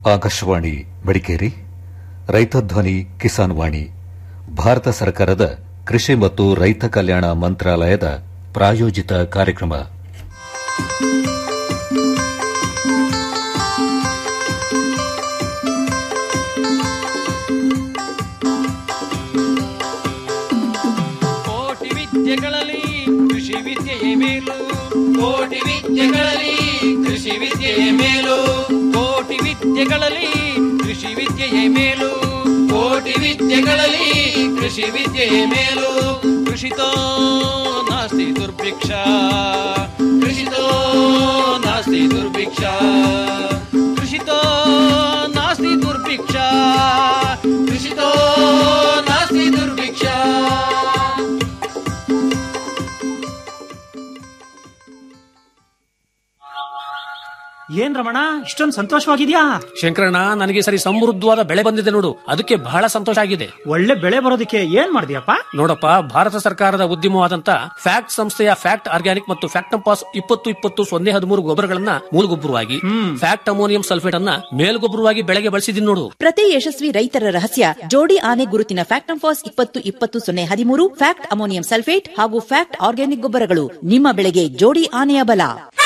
ಆಕಾಶವಾಣಿ ಮಡಿಕೇರಿ ರೈತ ಧ್ವನಿ ಕಿಸಾನ್ ವಾಣಿ ಭಾರತ ಸರ್ಕಾರದ ಕೃಷಿ ಮತ್ತು ರೈತ ಕಲ್ಯಾಣ ಮಂತ್ರಾಲಯದ ಪ್ರಾಯೋಜಿತ ಕಾರ್ಯಕ್ರಮ ಕೋಟಿ ವಿದ್ಯೆಗಳಲ್ಲಿ ಕೃಷಿ ವಿದ್ಯೆಯೇ ಮೇಲು ಕೋಟಿ ವಿದ್ಯೆಗಳಲ್ಲಿ ಕೃಷಿ ವಿದ್ಯೆಯೇ ಮೇಲು ಕೋಟಿ ವಿದ್ಯೆಗಳಲ್ಲಿ ಕೃಷಿ ವಿದ್ಯೆಯೇ ಮೇಲು ಕೋಟಿ ವಿದ್ಯೆಗಳಲ್ಲಿ ಕೃಷಿ ವಿದ್ಯೆಯೇ ಮೇಲು ಕೃಷಿತೋ ನಾಸ್ತಿ ದುರ್ಭಿಕ್ಷ ಕೃಷಿತೋ ನಾಸ್ತಿ ದುರ್ಭಿಕ್ಷ ಕೃಷಿತೋ ನಾಸ್ತಿ ದುರ್ಭಿಕ್ಷ ಕೃಷಿತೋ ನಾಸ್ತಿ ದುರ್ಭಿಕ್ಷ ಏನ್ ರಮಣ ಇಷ್ಟೊಂದು ಸಂತೋಷವಾಗಿದ್ಯಾ ಶಂಕರಣ್ಣ ನನಗೆ ಈ ಸರಿ ಸಮೃದ್ಧವಾದ ಬೆಳೆ ಬಂದಿದೆ ನೋಡು ಅದಕ್ಕೆ ಬಹಳ ಸಂತೋಷ ಆಗಿದೆ ಒಳ್ಳೆ ಬೆಳೆ ಬರೋದಕ್ಕೆ ಏನ್ ಮಾಡಿದ್ಯಪ್ಪ ನೋಡಪ್ಪ ಭಾರತ ಸರ್ಕಾರದ ಉದ್ಯಮವಾದಂತ ಫ್ಯಾಕ್ಟ್ ಸಂಸ್ಥೆಯ ಫ್ಯಾಕ್ಟ್ ಆರ್ಗ್ಯಾನಿಕ್ ಮತ್ತು ಫ್ಯಾಕ್ಟಂಪಾಸ್ ಇಪ್ಪತ್ತು ಇಪ್ಪತ್ತು ಸೊನ್ನೆ ಹದಿಮೂರು ಗೊಬ್ಬರಗಳನ್ನ ಮೂಲಗೊಬ್ಬರವಾಗಿ ಫ್ಯಾಕ್ಟ್ ಅಮೋನಿಯಂ ಸಲ್ಫೇಟ್ ಅನ್ನ ಮೇಲ್ಗೊಬ್ಬರವಾಗಿ ಬೆಳೆಗೆ ಬಳಸಿದೀನಿ ನೋಡು ಪ್ರತಿ ಯಶಸ್ವಿ ರೈತರ ರಹಸ್ಯ ಜೋಡಿ ಆನೆ ಗುರುತಿನ ಫ್ಯಾಕ್ಟ್ ಫಾಸ್ ಇಪ್ಪತ್ತು ಇಪ್ಪತ್ತು ಸೊನ್ನೆ ಹದಿಮೂರು ಫ್ಯಾಕ್ಟ್ ಅಮೋನಿಯಂ ಸಲ್ಫೇಟ್ ಹಾಗೂ ಫ್ಯಾಕ್ಟ್ ಆರ್ಗ್ಯಾನಿಕ್ ಗೊಬ್ಬರಗಳು ನಿಮ್ಮ ಬೆಳೆಗೆ ಜೋಡಿ ಆನೆಯ ಬಲ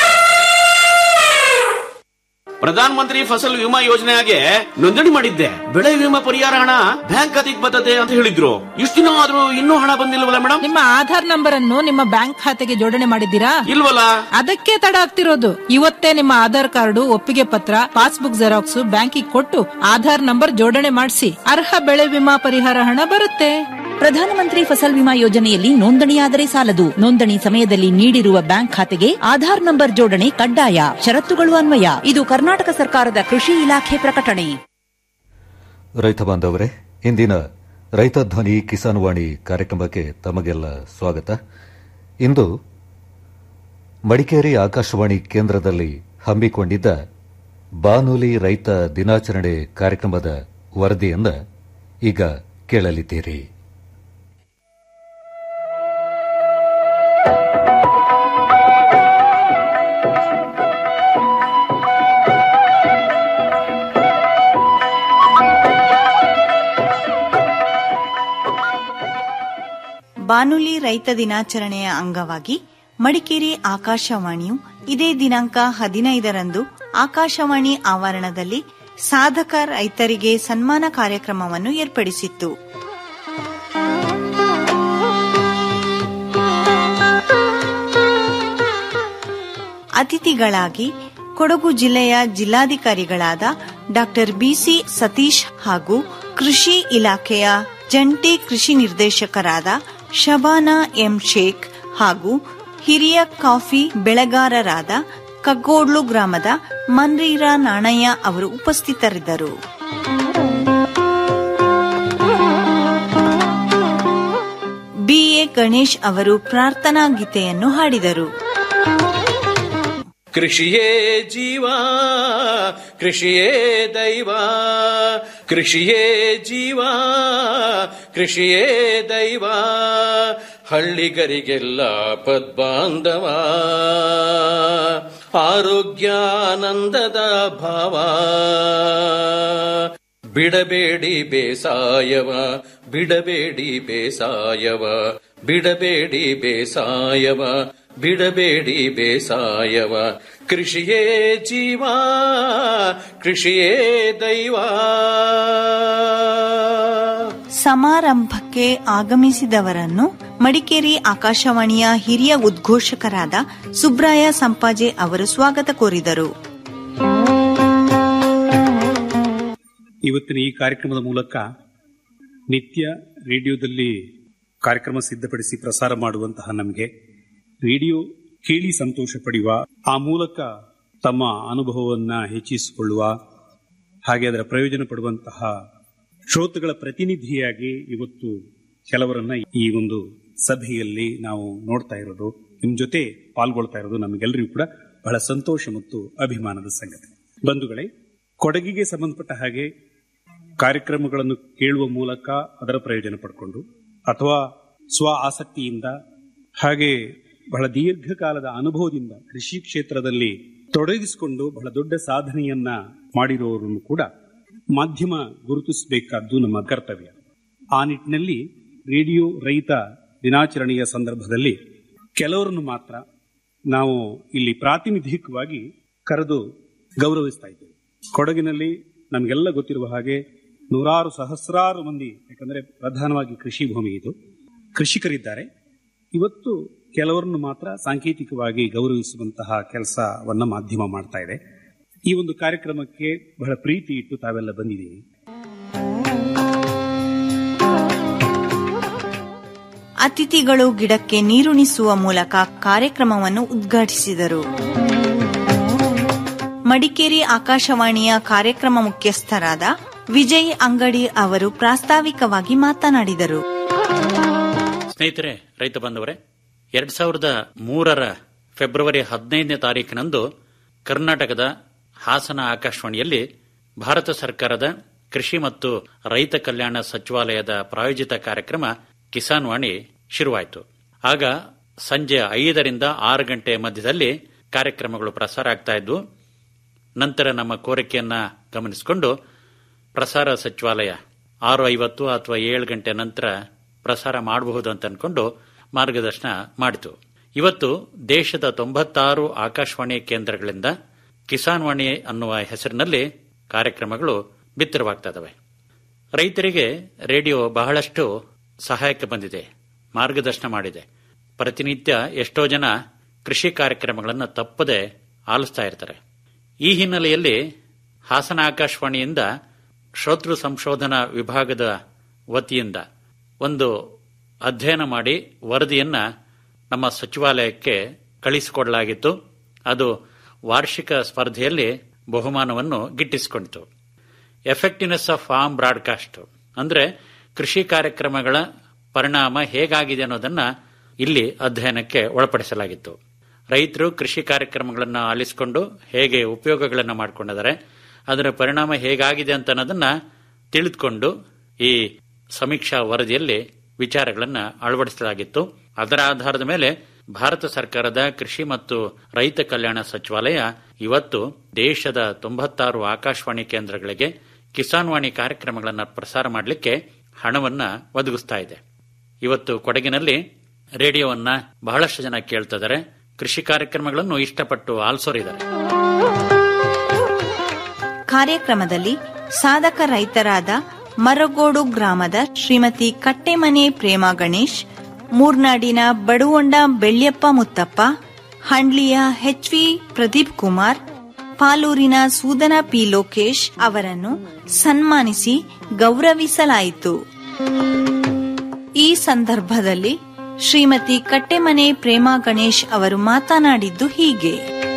ಪ್ರಧಾನ ಮಂತ್ರಿ ಫಸಲ್ ವಿಮಾ ಯೋಜನೆಗೆ ನೋಂದಣಿ ಮಾಡಿದ್ದೆ ಬೆಳೆ ವಿಮಾ ಪರಿಹಾರ ಹಣ ಬ್ಯಾಂಕ್ ಖಾತೆಗೆ ಬರ್ತದೆ ಅಂತ ಹೇಳಿದ್ರು ಇಷ್ಟು ದಿನ ಆದ್ರೂ ಇನ್ನೂ ಹಣ ಬಂದಿಲ್ವಲ್ಲ ಮೇಡಮ್ ನಿಮ್ಮ ಆಧಾರ್ ನಂಬರ್ ಅನ್ನು ನಿಮ್ಮ ಬ್ಯಾಂಕ್ ಖಾತೆಗೆ ಜೋಡಣೆ ಮಾಡಿದ್ದೀರಾ ಇಲ್ವಲ್ಲ ಅದಕ್ಕೆ ತಡ ಆಗ್ತಿರೋದು ಇವತ್ತೇ ನಿಮ್ಮ ಆಧಾರ್ ಕಾರ್ಡು ಒಪ್ಪಿಗೆ ಪತ್ರ ಪಾಸ್ಬುಕ್ ಜೆರಾಕ್ಸ್ ಬ್ಯಾಂಕಿಗೆ ಕೊಟ್ಟು ಆಧಾರ್ ನಂಬರ್ ಜೋಡಣೆ ಮಾಡಿಸಿ ಅರ್ಹ ಬೆಳೆ ವಿಮಾ ಪರಿಹಾರ ಹಣ ಬರುತ್ತೆ ಪ್ರಧಾನಮಂತ್ರಿ ಫಸಲ್ ವಿಮಾ ಯೋಜನೆಯಲ್ಲಿ ನೋಂದಣಿಯಾದರೆ ಸಾಲದು ನೋಂದಣಿ ಸಮಯದಲ್ಲಿ ನೀಡಿರುವ ಬ್ಯಾಂಕ್ ಖಾತೆಗೆ ಆಧಾರ್ ನಂಬರ್ ಜೋಡಣೆ ಕಡ್ಡಾಯ ಷರತ್ತುಗಳು ಅನ್ವಯ ಇದು ಕರ್ನಾಟಕ ಸರ್ಕಾರದ ಕೃಷಿ ಇಲಾಖೆ ಪ್ರಕಟಣೆ ರೈತ ಬಾಂಧವರೇ ಇಂದಿನ ರೈತ ಧ್ವನಿ ಕಿಸಾನ್ ವಾಣಿ ಕಾರ್ಯಕ್ರಮಕ್ಕೆ ತಮಗೆಲ್ಲ ಸ್ವಾಗತ ಇಂದು ಮಡಿಕೇರಿ ಆಕಾಶವಾಣಿ ಕೇಂದ್ರದಲ್ಲಿ ಹಮ್ಮಿಕೊಂಡಿದ್ದ ಬಾನುಲಿ ರೈತ ದಿನಾಚರಣೆ ಕಾರ್ಯಕ್ರಮದ ವರದಿಯನ್ನ ಈಗ ಕೇಳಲಿದ್ದೀರಿ ಬಾನುಲಿ ರೈತ ದಿನಾಚರಣೆಯ ಅಂಗವಾಗಿ ಮಡಿಕೇರಿ ಆಕಾಶವಾಣಿಯು ಇದೇ ದಿನಾಂಕ ಹದಿನೈದರಂದು ಆಕಾಶವಾಣಿ ಆವರಣದಲ್ಲಿ ಸಾಧಕ ರೈತರಿಗೆ ಸನ್ಮಾನ ಕಾರ್ಯಕ್ರಮವನ್ನು ಏರ್ಪಡಿಸಿತ್ತು ಅತಿಥಿಗಳಾಗಿ ಕೊಡಗು ಜಿಲ್ಲೆಯ ಜಿಲ್ಲಾಧಿಕಾರಿಗಳಾದ ಡಾಕ್ಟರ್ ಬಿಸಿ ಸತೀಶ್ ಹಾಗೂ ಕೃಷಿ ಇಲಾಖೆಯ ಜಂಟಿ ಕೃಷಿ ನಿರ್ದೇಶಕರಾದ ಶಬಾನಾ ಎಂ ಶೇಖ್ ಹಾಗೂ ಹಿರಿಯ ಕಾಫಿ ಬೆಳೆಗಾರರಾದ ಕಗ್ಗೋಡ್ಲು ಗ್ರಾಮದ ಮನ್ರೀರಾ ನಾಣಯ್ಯ ಅವರು ಉಪಸ್ಥಿತರಿದ್ದರು ಬಿಎ ಗಣೇಶ್ ಅವರು ಪ್ರಾರ್ಥನಾ ಗೀತೆಯನ್ನು ಹಾಡಿದರು ಕೃಷಿಯೇ ಜೀವ ಕೃಷಿಯೇ ದೈವ ಕೃಷಿಯೇ ಜೀವ ಕೃಷಿಯೇ ದೈವ ಹಳ್ಳಿಗರಿಗೆಲ್ಲ ಪದ್ಬಾಂಧವ ಆರೋಗ್ಯಾನಂದದ ಭಾವ ಬಿಡಬೇಡಿ ಬೇಸಾಯವ ಬಿಡಬೇಡಿ ಬೇಸಾಯವ ಬಿಡಬೇಡಿ ಬೇಸಾಯವ ಬಿಡಬೇಡಿ ಬೇಸಾಯವ ಕೃಷಿಯೇ ಜೀವ ಕೃಷಿಯೇ ದೈವ ಸಮಾರಂಭಕ್ಕೆ ಆಗಮಿಸಿದವರನ್ನು ಮಡಿಕೇರಿ ಆಕಾಶವಾಣಿಯ ಹಿರಿಯ ಉದ್ಘೋಷಕರಾದ ಸುಬ್ರಾಯ ಸಂಪಾಜೆ ಅವರು ಸ್ವಾಗತ ಕೋರಿದರು ಇವತ್ತಿನ ಈ ಕಾರ್ಯಕ್ರಮದ ಮೂಲಕ ನಿತ್ಯ ರೇಡಿಯೋದಲ್ಲಿ ಕಾರ್ಯಕ್ರಮ ಸಿದ್ಧಪಡಿಸಿ ಪ್ರಸಾರ ಮಾಡುವಂತಹ ನಮಗೆ ರೇಡಿಯೋ ಕೇಳಿ ಸಂತೋಷ ಪಡೆಯುವ ಆ ಮೂಲಕ ತಮ್ಮ ಅನುಭವವನ್ನ ಹೆಚ್ಚಿಸಿಕೊಳ್ಳುವ ಹಾಗೆ ಅದರ ಪ್ರಯೋಜನ ಪಡುವಂತಹ ಶ್ರೋತೃಗಳ ಪ್ರತಿನಿಧಿಯಾಗಿ ಇವತ್ತು ಕೆಲವರನ್ನ ಈ ಒಂದು ಸಭೆಯಲ್ಲಿ ನಾವು ನೋಡ್ತಾ ಇರೋದು ನಿಮ್ ಜೊತೆ ಪಾಲ್ಗೊಳ್ತಾ ಇರೋದು ನಮಗೆಲ್ಲರಿಗೂ ಕೂಡ ಬಹಳ ಸಂತೋಷ ಮತ್ತು ಅಭಿಮಾನದ ಸಂಗತಿ ಬಂಧುಗಳೇ ಕೊಡಗಿಗೆ ಸಂಬಂಧಪಟ್ಟ ಹಾಗೆ ಕಾರ್ಯಕ್ರಮಗಳನ್ನು ಕೇಳುವ ಮೂಲಕ ಅದರ ಪ್ರಯೋಜನ ಪಡ್ಕೊಂಡು ಅಥವಾ ಸ್ವ ಆಸಕ್ತಿಯಿಂದ ಹಾಗೆ ಬಹಳ ದೀರ್ಘಕಾಲದ ಅನುಭವದಿಂದ ಕೃಷಿ ಕ್ಷೇತ್ರದಲ್ಲಿ ತೊಡಗಿಸಿಕೊಂಡು ಬಹಳ ದೊಡ್ಡ ಸಾಧನೆಯನ್ನ ಮಾಡಿರುವವರನ್ನು ಕೂಡ ಮಾಧ್ಯಮ ಗುರುತಿಸಬೇಕಾದ್ದು ನಮ್ಮ ಕರ್ತವ್ಯ ಆ ನಿಟ್ಟಿನಲ್ಲಿ ರೇಡಿಯೋ ರೈತ ದಿನಾಚರಣೆಯ ಸಂದರ್ಭದಲ್ಲಿ ಕೆಲವರನ್ನು ಮಾತ್ರ ನಾವು ಇಲ್ಲಿ ಪ್ರಾತಿನಿಧಿಕವಾಗಿ ಕರೆದು ಗೌರವಿಸ್ತಾ ಇದ್ದೇವೆ ಕೊಡಗಿನಲ್ಲಿ ನಮಗೆಲ್ಲ ಗೊತ್ತಿರುವ ಹಾಗೆ ನೂರಾರು ಸಹಸ್ರಾರು ಮಂದಿ ಯಾಕಂದ್ರೆ ಪ್ರಧಾನವಾಗಿ ಕೃಷಿ ಭೂಮಿ ಇದು ಕೃಷಿಕರಿದ್ದಾರೆ ಇವತ್ತು ಕೆಲವರನ್ನು ಮಾತ್ರ ಸಾಂಕೇತಿಕವಾಗಿ ಗೌರವಿಸುವಂತಹ ಕೆಲಸವನ್ನ ಮಾಧ್ಯಮ ಮಾಡ್ತಾ ಇದೆ ಈ ಒಂದು ಕಾರ್ಯಕ್ರಮಕ್ಕೆ ಬಹಳ ಪ್ರೀತಿ ಇಟ್ಟು ತಾವೆಲ್ಲ ಬಂದಿದ್ದೀವಿ ಅತಿಥಿಗಳು ಗಿಡಕ್ಕೆ ನೀರುಣಿಸುವ ಮೂಲಕ ಕಾರ್ಯಕ್ರಮವನ್ನು ಉದ್ಘಾಟಿಸಿದರು ಮಡಿಕೇರಿ ಆಕಾಶವಾಣಿಯ ಕಾರ್ಯಕ್ರಮ ಮುಖ್ಯಸ್ಥರಾದ ವಿಜಯ್ ಅಂಗಡಿ ಅವರು ಪ್ರಾಸ್ತಾವಿಕವಾಗಿ ಮಾತನಾಡಿದರು ಸ್ನೇಹಿತರೆ ರೈತ ಬಂಧುವರೇ ಎರಡ್ ಸಾವಿರದ ಮೂರರ ಫೆಬ್ರವರಿ ಹದಿನೈದನೇ ತಾರೀಕಿನಂದು ಕರ್ನಾಟಕದ ಹಾಸನ ಆಕಾಶವಾಣಿಯಲ್ಲಿ ಭಾರತ ಸರ್ಕಾರದ ಕೃಷಿ ಮತ್ತು ರೈತ ಕಲ್ಯಾಣ ಸಚಿವಾಲಯದ ಪ್ರಾಯೋಜಿತ ಕಾರ್ಯಕ್ರಮ ಕಿಸಾನ್ ವಾಣಿ ಶುರುವಾಯಿತು ಆಗ ಸಂಜೆ ಐದರಿಂದ ಆರು ಗಂಟೆ ಮಧ್ಯದಲ್ಲಿ ಕಾರ್ಯಕ್ರಮಗಳು ಪ್ರಸಾರ ಆಗ್ತಾ ಇದ್ವು ನಂತರ ನಮ್ಮ ಕೋರಿಕೆಯನ್ನ ಗಮನಿಸಿಕೊಂಡು ಪ್ರಸಾರ ಸಚಿವಾಲಯ ಆರು ಐವತ್ತು ಅಥವಾ ಏಳು ಗಂಟೆ ನಂತರ ಪ್ರಸಾರ ಮಾಡಬಹುದು ಅಂತ ಅನ್ಕೊಂಡು ಮಾರ್ಗದರ್ಶನ ಮಾಡಿತು ಇವತ್ತು ದೇಶದ ತೊಂಬತ್ತಾರು ಆಕಾಶವಾಣಿ ಕೇಂದ್ರಗಳಿಂದ ಕಿಸಾನ್ ವಾಣಿ ಅನ್ನುವ ಹೆಸರಿನಲ್ಲಿ ಕಾರ್ಯಕ್ರಮಗಳು ಬಿತ್ತರವಾಗ್ತಾ ಇದಾವೆ ರೈತರಿಗೆ ರೇಡಿಯೋ ಬಹಳಷ್ಟು ಸಹಾಯಕ್ಕೆ ಬಂದಿದೆ ಮಾರ್ಗದರ್ಶನ ಮಾಡಿದೆ ಪ್ರತಿನಿತ್ಯ ಎಷ್ಟೋ ಜನ ಕೃಷಿ ಕಾರ್ಯಕ್ರಮಗಳನ್ನು ತಪ್ಪದೆ ಆಲಿಸ್ತಾ ಇರ್ತಾರೆ ಈ ಹಿನ್ನೆಲೆಯಲ್ಲಿ ಹಾಸನ ಆಕಾಶವಾಣಿಯಿಂದ ಶ್ರೋತೃ ಸಂಶೋಧನಾ ವಿಭಾಗದ ವತಿಯಿಂದ ಒಂದು ಅಧ್ಯಯನ ಮಾಡಿ ವರದಿಯನ್ನ ನಮ್ಮ ಸಚಿವಾಲಯಕ್ಕೆ ಕಳಿಸಿಕೊಡಲಾಗಿತ್ತು ಅದು ವಾರ್ಷಿಕ ಸ್ಪರ್ಧೆಯಲ್ಲಿ ಬಹುಮಾನವನ್ನು ಗಿಟ್ಟಿಸಿಕೊಂಡಿತು ಎಫೆಕ್ಟಿವ್ನೆಸ್ ಆಫ್ ಫಾರ್ಮ್ ಬ್ರಾಡ್ಕಾಸ್ಟ್ ಅಂದ್ರೆ ಕೃಷಿ ಕಾರ್ಯಕ್ರಮಗಳ ಪರಿಣಾಮ ಹೇಗಾಗಿದೆ ಅನ್ನೋದನ್ನ ಇಲ್ಲಿ ಅಧ್ಯಯನಕ್ಕೆ ಒಳಪಡಿಸಲಾಗಿತ್ತು ರೈತರು ಕೃಷಿ ಕಾರ್ಯಕ್ರಮಗಳನ್ನು ಆಲಿಸಿಕೊಂಡು ಹೇಗೆ ಉಪಯೋಗಗಳನ್ನು ಮಾಡಿಕೊಂಡಿದ್ದಾರೆ ಅದರ ಪರಿಣಾಮ ಹೇಗಾಗಿದೆ ಅಂತ ಅನ್ನೋದನ್ನ ತಿಳಿದುಕೊಂಡು ಈ ಸಮೀಕ್ಷಾ ವರದಿಯಲ್ಲಿ ವಿಚಾರಗಳನ್ನು ಅಳವಡಿಸಲಾಗಿತ್ತು ಅದರ ಆಧಾರದ ಮೇಲೆ ಭಾರತ ಸರ್ಕಾರದ ಕೃಷಿ ಮತ್ತು ರೈತ ಕಲ್ಯಾಣ ಸಚಿವಾಲಯ ಇವತ್ತು ದೇಶದ ತೊಂಬತ್ತಾರು ಆಕಾಶವಾಣಿ ಕೇಂದ್ರಗಳಿಗೆ ಕಿಸಾನ್ ವಾಣಿ ಕಾರ್ಯಕ್ರಮಗಳನ್ನು ಪ್ರಸಾರ ಮಾಡಲಿಕ್ಕೆ ಹಣವನ್ನ ಒದಗಿಸ್ತಾ ಇದೆ ಇವತ್ತು ಕೊಡಗಿನಲ್ಲಿ ರೇಡಿಯೋವನ್ನ ಬಹಳಷ್ಟು ಜನ ಕೇಳ್ತಿದ್ದಾರೆ ಕೃಷಿ ಕಾರ್ಯಕ್ರಮಗಳನ್ನು ಇಷ್ಟಪಟ್ಟು ಆಲಿಸೋರಿದ್ದಾರೆ ಕಾರ್ಯಕ್ರಮದಲ್ಲಿ ಸಾಧಕ ರೈತರಾದ ಮರಗೋಡು ಗ್ರಾಮದ ಶ್ರೀಮತಿ ಕಟ್ಟೆಮನೆ ಪ್ರೇಮಾ ಗಣೇಶ್ ಮೂರ್ನಾಡಿನ ಬಡುವಂಡ ಬೆಳ್ಯಪ್ಪ ಮುತ್ತಪ್ಪ ಹಂಡ್ಲಿಯ ಎಚ್ವಿ ಪ್ರದೀಪ್ ಕುಮಾರ್ ಪಾಲೂರಿನ ಸೂದನ ಪಿ ಲೋಕೇಶ್ ಅವರನ್ನು ಸನ್ಮಾನಿಸಿ ಗೌರವಿಸಲಾಯಿತು ಈ ಸಂದರ್ಭದಲ್ಲಿ ಶ್ರೀಮತಿ ಕಟ್ಟೆಮನೆ ಪ್ರೇಮಾ ಗಣೇಶ್ ಅವರು ಮಾತನಾಡಿದ್ದು ಹೀಗೆ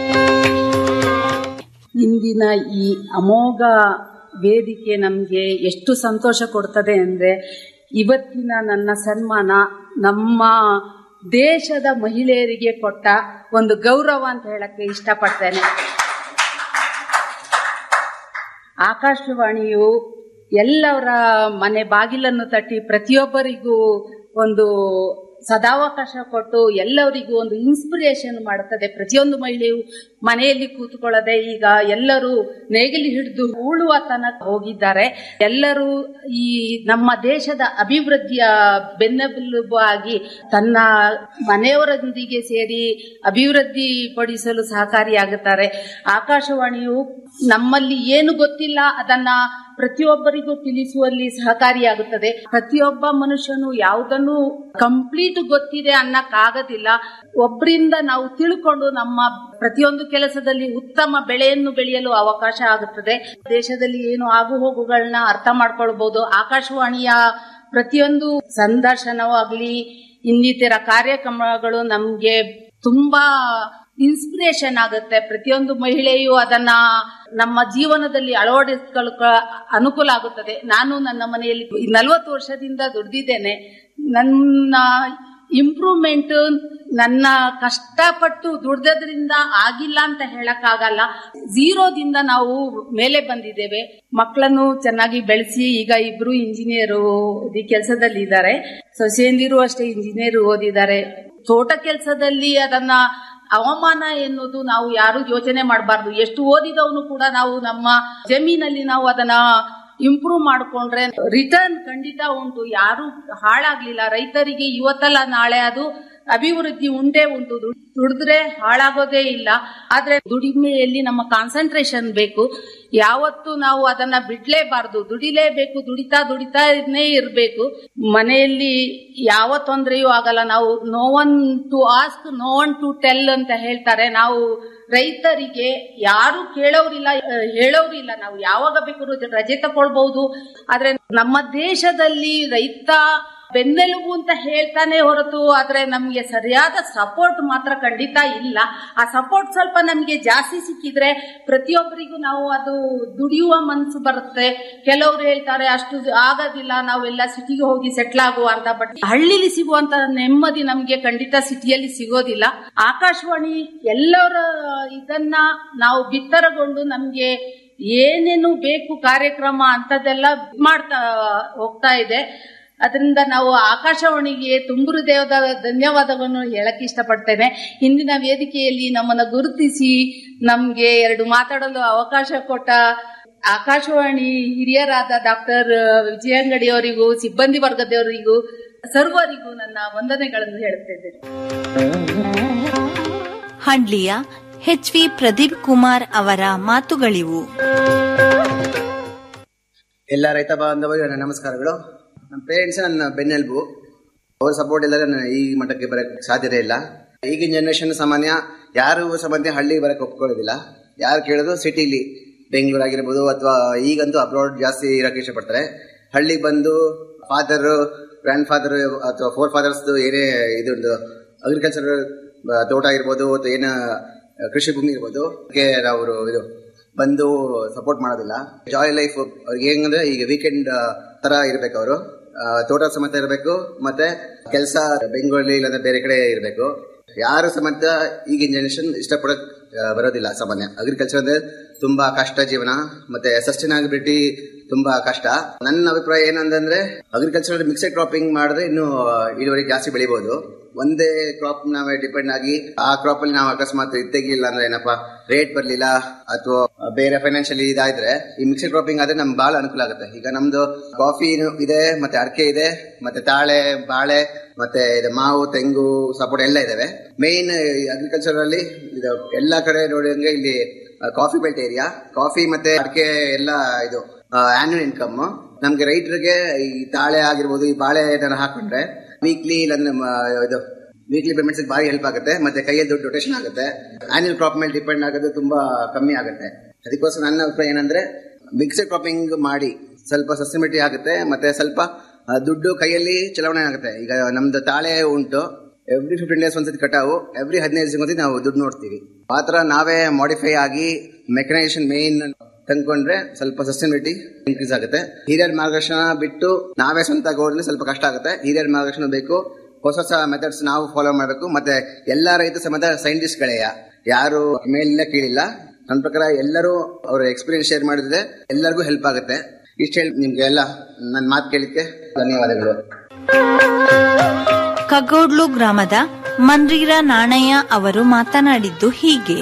ಇಂದಿನ ಈ ಅಮೋಘ ವೇದಿಕೆ ನಮಗೆ ಎಷ್ಟು ಸಂತೋಷ ಕೊಡ್ತದೆ ಅಂದ್ರೆ ಇವತ್ತಿನ ನನ್ನ ಸನ್ಮಾನ ನಮ್ಮ ದೇಶದ ಮಹಿಳೆಯರಿಗೆ ಕೊಟ್ಟ ಒಂದು ಗೌರವ ಅಂತ ಹೇಳಕ್ಕೆ ಇಷ್ಟಪಡ್ತೇನೆ ಆಕಾಶವಾಣಿಯು ಎಲ್ಲವರ ಮನೆ ಬಾಗಿಲನ್ನು ತಟ್ಟಿ ಪ್ರತಿಯೊಬ್ಬರಿಗೂ ಒಂದು ಸದಾವಕಾಶ ಕೊಟ್ಟು ಎಲ್ಲರಿಗೂ ಒಂದು ಇನ್ಸ್ಪಿರೇಷನ್ ಮಾಡುತ್ತದೆ ಪ್ರತಿಯೊಂದು ಮಹಿಳೆಯು ಮನೆಯಲ್ಲಿ ಕೂತ್ಕೊಳ್ಳದೆ ಈಗ ಎಲ್ಲರೂ ನೇಗಿಲು ಹಿಡಿದು ಉಳುವ ತನಕ ಹೋಗಿದ್ದಾರೆ ಎಲ್ಲರೂ ಈ ನಮ್ಮ ದೇಶದ ಅಭಿವೃದ್ಧಿಯ ಬೆನ್ನೆಲುಬು ಆಗಿ ತನ್ನ ಮನೆಯವರೊಂದಿಗೆ ಸೇರಿ ಅಭಿವೃದ್ಧಿ ಪಡಿಸಲು ಸಹಕಾರಿಯಾಗುತ್ತಾರೆ ಆಕಾಶವಾಣಿಯು ನಮ್ಮಲ್ಲಿ ಏನು ಗೊತ್ತಿಲ್ಲ ಅದನ್ನ ಪ್ರತಿಯೊಬ್ಬರಿಗೂ ತಿಳಿಸುವಲ್ಲಿ ಸಹಕಾರಿಯಾಗುತ್ತದೆ ಪ್ರತಿಯೊಬ್ಬ ಮನುಷ್ಯನು ಯಾವುದನ್ನು ಕಂಪ್ಲೀಟ್ ಗೊತ್ತಿದೆ ಅನ್ನಕ್ಕಾಗೋದಿಲ್ಲ ಒಬ್ಬರಿಂದ ನಾವು ತಿಳ್ಕೊಂಡು ನಮ್ಮ ಪ್ರತಿಯೊಂದು ಕೆಲಸದಲ್ಲಿ ಉತ್ತಮ ಬೆಳೆಯನ್ನು ಬೆಳೆಯಲು ಅವಕಾಶ ಆಗುತ್ತದೆ ದೇಶದಲ್ಲಿ ಏನು ಆಗು ಹೋಗುಗಳನ್ನ ಅರ್ಥ ಮಾಡ್ಕೊಳ್ಬಹುದು ಆಕಾಶವಾಣಿಯ ಪ್ರತಿಯೊಂದು ಸಂದರ್ಶನವಾಗ್ಲಿ ಇನ್ನಿತರ ಕಾರ್ಯಕ್ರಮಗಳು ನಮ್ಗೆ ತುಂಬಾ ಇನ್ಸ್ಪಿರೇಷನ್ ಆಗುತ್ತೆ ಪ್ರತಿಯೊಂದು ಮಹಿಳೆಯು ಅದನ್ನ ನಮ್ಮ ಜೀವನದಲ್ಲಿ ಅಳವಡಿಸಿಕೊಳ್ಳಕ ಅನುಕೂಲ ಆಗುತ್ತದೆ ನಾನು ನನ್ನ ಮನೆಯಲ್ಲಿ ನಲವತ್ತು ವರ್ಷದಿಂದ ದುಡ್ದಿದ್ದೇನೆ ನನ್ನ ಇಂಪ್ರೂವ್ಮೆಂಟ್ ನನ್ನ ಕಷ್ಟಪಟ್ಟು ದುಡ್ದದ್ರಿಂದ ಆಗಿಲ್ಲ ಅಂತ ಹೇಳಕ್ಕಾಗಲ್ಲ ಝೀರೋದಿಂದ ನಾವು ಮೇಲೆ ಬಂದಿದ್ದೇವೆ ಮಕ್ಕಳನ್ನು ಚೆನ್ನಾಗಿ ಬೆಳೆಸಿ ಈಗ ಇಬ್ರು ಇಂಜಿನಿಯರು ಕೆಲಸದಲ್ಲಿ ಇದ್ದಾರೆ ಸೊಸೆಯಂದಿರು ಅಷ್ಟೇ ಇಂಜಿನಿಯರ್ ಓದಿದ್ದಾರೆ ತೋಟ ಕೆಲಸದಲ್ಲಿ ಅದನ್ನ ಅವಮಾನ ಎನ್ನುವುದು ನಾವು ಯಾರು ಯೋಚನೆ ಮಾಡಬಾರ್ದು ಎಷ್ಟು ಓದಿದವನು ಕೂಡ ನಾವು ನಮ್ಮ ಜಮೀನಲ್ಲಿ ನಾವು ಅದನ್ನ ಇಂಪ್ರೂವ್ ಮಾಡ್ಕೊಂಡ್ರೆ ರಿಟರ್ನ್ ಖಂಡಿತ ಉಂಟು ಯಾರು ಹಾಳಾಗ್ಲಿಲ್ಲ ರೈತರಿಗೆ ಇವತ್ತಲ್ಲ ನಾಳೆ ಅದು ಅಭಿವೃದ್ಧಿ ಉಂಟೇ ಉಂಟು ದುಡ್- ದುಡಿದ್ರೆ ಹಾಳಾಗೋದೇ ಇಲ್ಲ ಆದ್ರೆ ದುಡಿಮೆಯಲ್ಲಿ ನಮ್ಮ ಕಾನ್ಸಂಟ್ರೇಷನ್ ಬೇಕು ಯಾವತ್ತು ನಾವು ಅದನ್ನ ಬಿಡ್ಲೇಬಾರ್ದು ದುಡಿಲೇಬೇಕು ದುಡಿತಾ ದುಡಿತಾನೇ ಇರಬೇಕು ಮನೆಯಲ್ಲಿ ಯಾವ ತೊಂದರೆಯೂ ಆಗಲ್ಲ ನಾವು no one to ask no one to tell ಅಂತ ಹೇಳ್ತಾರೆ ನಾವು ರೈತರಿಗೆ ಯಾರು ಕೇಳೋರಿಲ್ಲ ಅಹ್, ಹೇಳೋರಿಲ್ಲ ನಾವು ಯಾವಾಗ ಬೇಕಾದ್ರೂ ರಜೆ ತಗೊಳ್ಬಹುದು ಆದ್ರೆ ನಮ್ಮ ದೇಶದಲ್ಲಿ ರೈತ ಬೆನ್ನೆಲುಬು ಅಂತ ಹೇಳ್ತಾನೆ ಹೊರತು ಆದ್ರೆ ನಮ್ಗೆ ಸರಿಯಾದ ಸಪೋರ್ಟ್ ಮಾತ್ರ ಖಂಡಿತ ಇಲ್ಲ ಆ ಸಪೋರ್ಟ್ ಸ್ವಲ್ಪ ನಮ್ಗೆ ಜಾಸ್ತಿ ಸಿಕ್ಕಿದ್ರೆ ಪ್ರತಿಯೊಬ್ಬರಿಗೂ ನಾವು ಅದು ದುಡಿಯುವ ಮನಸ್ಸು ಬರುತ್ತೆ ಕೆಲವರು ಹೇಳ್ತಾರೆ ಅಷ್ಟು ಆಗೋದಿಲ್ಲ ನಾವೆಲ್ಲ ಸಿಟಿಗೆ ಹೋಗಿ ಸೆಟ್ಲ್ ಆಗುವ ಅಂತ ಬಟ್ ಹಳ್ಳಿಲಿ ಸಿಗುವಂತ ನೆಮ್ಮದಿ ನಮ್ಗೆ ಖಂಡಿತ ಸಿಟಿಯಲ್ಲಿ ಸಿಗೋದಿಲ್ಲ ಆಕಾಶವಾಣಿ ಎಲ್ಲರ ಇದನ್ನ ನಾವು ಬಿತ್ತರಗೊಂಡು ನಮ್ಗೆ ಏನೇನು ಬೇಕು ಕಾರ್ಯಕ್ರಮ ಅಂತದೆಲ್ಲ ಮಾಡ್ತಾ ಹೋಗ್ತಾ ಇದೆ ಅದರಿಂದ ನಾವು ಆಕಾಶವಾಣಿಗೆ ತುಂಬು ಹೃದಯದ ಧನ್ಯವಾದವನ್ನು ಹೇಳಕ್ ಇಷ್ಟಪಡ್ತೇನೆ ಇಂದಿನ ವೇದಿಕೆಯಲ್ಲಿ ನಮ್ಮನ್ನ ಗುರುತಿಸಿ ನಮ್ಗೆ ಎರಡು ಮಾತಾಡಲು ಅವಕಾಶ ಕೊಟ್ಟ ಆಕಾಶವಾಣಿ ಹಿರಿಯರಾದ ಡಾಕ್ಟರ್ ವಿಜಯಂಗಡಿ ಅವರಿಗೂ ಸಿಬ್ಬಂದಿ ವರ್ಗದವರಿಗೂ ಸರ್ವರಿಗೂ ನನ್ನ ವಂದನೆಗಳನ್ನು ಹೇಳುತ್ತಿದ್ದೇನೆ ಹಂಡ್ಲಿಯ ಎಚ್ ವಿ ಪ್ರದೀಪ್ ಕುಮಾರ್ ಅವರ ಮಾತುಗಳಿವು ಎಲ್ಲ ರೈತ ಬಾಂಧವರಿಗೆ ನನ್ನ ನಮಸ್ಕಾರಗಳು ನಮ್ಮ ಪೇರೆಂಟ್ಸ್ ನನ್ನ ಬೆನ್ನೆಲುಬು ಅವ್ರ ಸಪೋರ್ಟ್ ಇಲ್ಲದೆ ನಾನು ಈ ಮಟ್ಟಕ್ಕೆ ಬರಕ್ಕೆ ಸಾಧ್ಯತೆ ಇಲ್ಲ ಈಗಿನ ಜನರೇಷನ್ ಸಾಮಾನ್ಯ ಯಾರು ಸಾಮಾನ್ಯ ಹಳ್ಳಿಗೆ ಬರಕ್ಕೆ ಒಪ್ಕೊಳ್ಳೋದಿಲ್ಲ ಯಾರು ಕೇಳೋದು ಸಿಟಿಲಿ ಬೆಂಗಳೂರು ಆಗಿರ್ಬೋದು ಅಥವಾ ಈಗಂತೂ ಅಬ್ರಾಡ್ ಜಾಸ್ತಿ ಇರೋಕೆ ಇಷ್ಟಪಡ್ತಾರೆ ಹಳ್ಳಿಗೆ ಬಂದು ಫಾದರ್ ಗ್ರ್ಯಾಂಡ್ ಫಾದರ್ ಅಥವಾ ಫೋರ್ ಫಾದರ್ಸ್ ಏನೇ ಇದೊಂದು ಅಗ್ರಿಕಲ್ಚರ್ ತೋಟ ಇರ್ಬೋದು ಅಥವಾ ಏನ ಕೃಷಿ ಭೂಮಿ ಇರ್ಬೋದು ಅದಕ್ಕೆ ನಾವು ಇದು ಬಂದು ಸಪೋರ್ಟ್ ಮಾಡೋದಿಲ್ಲ ಜಾಯ್ ಲೈಫ್ ಅವ್ರಿಗೆ ಹೆಂಗಂದ್ರೆ ಈಗ ವೀಕೆಂಡ್ ತರ ಇರ್ಬೇಕು ಅವರು ತೋಟ ಸಮೇತ ಇರಬೇಕು ಮತ್ತೆ ಕೆಲಸ ಬೆಂಗಳೂರಲ್ಲಿ ಇಲ್ಲಾಂದ್ರೆ ಬೇರೆ ಕಡೆ ಇರಬೇಕು ಯಾರು ಸಮೇತ ಈಗಿನ ಜನರೇಷನ್ ಇಷ್ಟಪಡಕ್ ಆ, ಬರೋದಿಲ್ಲ ಸಾಮಾನ್ಯ ಅಗ್ರಿಕಲ್ಚರ್ ಅಂದ್ರೆ ತುಂಬಾ ಕಷ್ಟ ಜೀವನ ಮತ್ತೆ ಸಸ್ಟೈನಬಿಲಿಟಿ ತುಂಬಾ ಕಷ್ಟ ನನ್ನ ಅಭಿಪ್ರಾಯ ಏನಂದ್ರೆ ಅಗ್ರಿಕಲ್ಚರ್ ಮಿಕ್ಸೆಡ್ ಕ್ರಾಪಿಂಗ್ ಮಾಡಿದ್ರೆ ಇನ್ನು ಇಳುವರಿ ಜಾಸ್ತಿ ಬೆಳಿಬಹುದು ಒಂದೇ ಕ್ರಾಪ್ ನಾವೇ ಡಿಪೆಂಡ್ ಆಗಿ ಆ ಕ್ರಾಪ್ ಅಲ್ಲಿ ನಾವು ಅಕಸ್ಮಾತ್ ಇದ್ ತೆಗಿಲಿಲ್ಲ ಅಂದ್ರೆ ಏನಪ್ಪಾ ರೇಟ್ ಬರ್ಲಿಲ್ಲ ಅಥವಾ ಬೇರೆ ಫೈನಾನ್ಷಿಯಲಿ ಇದಾದ್ರೆ ಈ ಮಿಕ್ಸೆಡ್ ಕ್ರಾಪಿಂಗ್ ಆದ್ರೆ ನಮ್ಗೆ ಬಹಳ ಅನುಕೂಲ ಆಗುತ್ತೆ ಈಗ ನಮ್ದು ಕಾಫಿ ಇದೆ ಮತ್ತೆ ಅಡಿಕೆ ಇದೆ ಮತ್ತೆ ತಾಳೆ ಬಾಳೆ ಮತ್ತೆ ಇದು ಮಾವು ತೆಂಗು ಸಪೋರ್ಟ್ ಎಲ್ಲ ಇದಾವೆ ಮೇನ್ ಅಗ್ರಿಕಲ್ಚರ್ ಅಲ್ಲಿ ಇದು ಎಲ್ಲಾ ಕಡೆ ನೋಡಿದಂಗೆ ಇಲ್ಲಿ ಕಾಫಿ ಬೆಲ್ಟ್ ಏರಿಯಾ ಕಾಫಿ ಮತ್ತೆ ಅಡಿಕೆ ಎಲ್ಲ ಇದು ಆನ್ಯುವಲ್ ಇನ್ಕಮ್ ನಮ್ಗೆ ರೈತರಿಗೆ ಈ ತಾಳೆ ಆಗಿರ್ಬೋದು ಈ ಬಾಳೆ ಏನಾರ ಹಾಕೊಂಡ್ರೆ ವೀಕ್ಲಿ ಇಲ್ಲಾಂದ್ರೆ ಮ- ಇದು ವೀಕ್ಲಿ ಪೇಮೆಂಟ್ಸ್ ಭಾರಿ ಹೆಲ್ಪ್ ಆಗುತ್ತೆ ಮತ್ತೆ ಕೈಯಲ್ಲಿ ದುಡ್ಡು ರೊಟೇಷನ್ ಆಗುತ್ತೆ ಆನ್ಯುವಲ್ ಕ್ರಾಪ್ ಮೇಲೆ ಡಿಪೆಂಡ್ ಆಗೋದು ತುಂಬಾ ಕಮ್ಮಿ ಆಗುತ್ತೆ ಅದಕ್ಕೋಸ್ಕರ ನನ್ನ ಅಭಿಪ್ರಾಯ ಏನಂದ್ರೆ ಮಿಕ್ಸೆಡ್ ಕ್ರಾಪಿಂಗ್ ಮಾಡಿ ಸ್ವಲ್ಪ ಸಸ್ಟೆಬಿಲಿಟಿ ಆಗುತ್ತೆ ಮತ್ತೆ ಸ್ವಲ್ಪ ಆ, ದುಡ್ಡು ಕೈಯಲ್ಲಿ ಚಲಾವಣೆ ಆಗುತ್ತೆ ಈಗ ನಮ್ದು ತಾಳೆ ಉಂಟು ಎವ್ರಿ ಫಿಫ್ಟೀನ್ ಡೇಸ್ ಒಂದ್ಸತಿ ಕಟಾವು ಎವ್ರಿ ಹದಿನೈದು ದಿವಸ ಒಂದ್ಸತಿ ನಾವು ದುಡ್ಡು ನೋಡ್ತೀವಿ ಆ ಥರ ನಾವೇ ಮಾಡಿಫೈ ಆಗಿ ಮೆಕನೈಸೇಷನ್ ಮೇನ್ ತಂದ್ಕೊಂಡ್ರೆ ಸ್ವಲ್ಪ ಸಸ್ಟೈನಿಬಿಲಿಟಿ ಇನ್ಕ್ರೀಸ್ ಆಗುತ್ತೆ ಹಿರಿಯರ ಮಾರ್ಗದರ್ಶನ ಬಿಟ್ಟು ನಾವೇ ಸ್ವಂತ ಹೋದ್ರೆ ಸ್ವಲ್ಪ ಕಷ್ಟ ಆಗುತ್ತೆ ಹಿರಿಯರ ಮಾರ್ಗದರ್ಶನ ಬೇಕು ಹೊಸ ಹೊಸ ಮೆಥಡ್ಸ್ ನಾವು ಫಾಲೋ ಮಾಡಬೇಕು ಮತ್ತೆ ಎಲ್ಲಾ ರೈತ ಸಮೇತ ಸೈಂಟಿಸ್ಟ್ ಗಳೆಯ ಯಾರು ಮೇಲಿಲ್ಲ ಕೀಳಿಲ್ಲ ನನ್ನ ಪ್ರಕಾರ ಎಲ್ಲರೂ ಅವರ ಎಕ್ಸ್ಪೀರಿಯನ್ಸ್ ಶೇರ್ ಮಾಡಿದ್ರೆ ಎಲ್ಲರಿಗೂ ಹೆಲ್ಪ್ ಆಗುತ್ತೆ ಇಷ್ಟ ಹೇಳಿ ನಿಮ್ಗೆ ಎಲ್ಲ ನನ್ನ ಮಾತು ಕೇಳಿಕ್ಕೆ ಧನ್ಯವಾದಗಳು ಕಗೋಡ್ಲು ಗ್ರಾಮದ ಮನ್ರೀರ ನಾಣಯ್ಯ ಅವರು ಮಾತನಾಡಿದ್ದು ಹೀಗೆ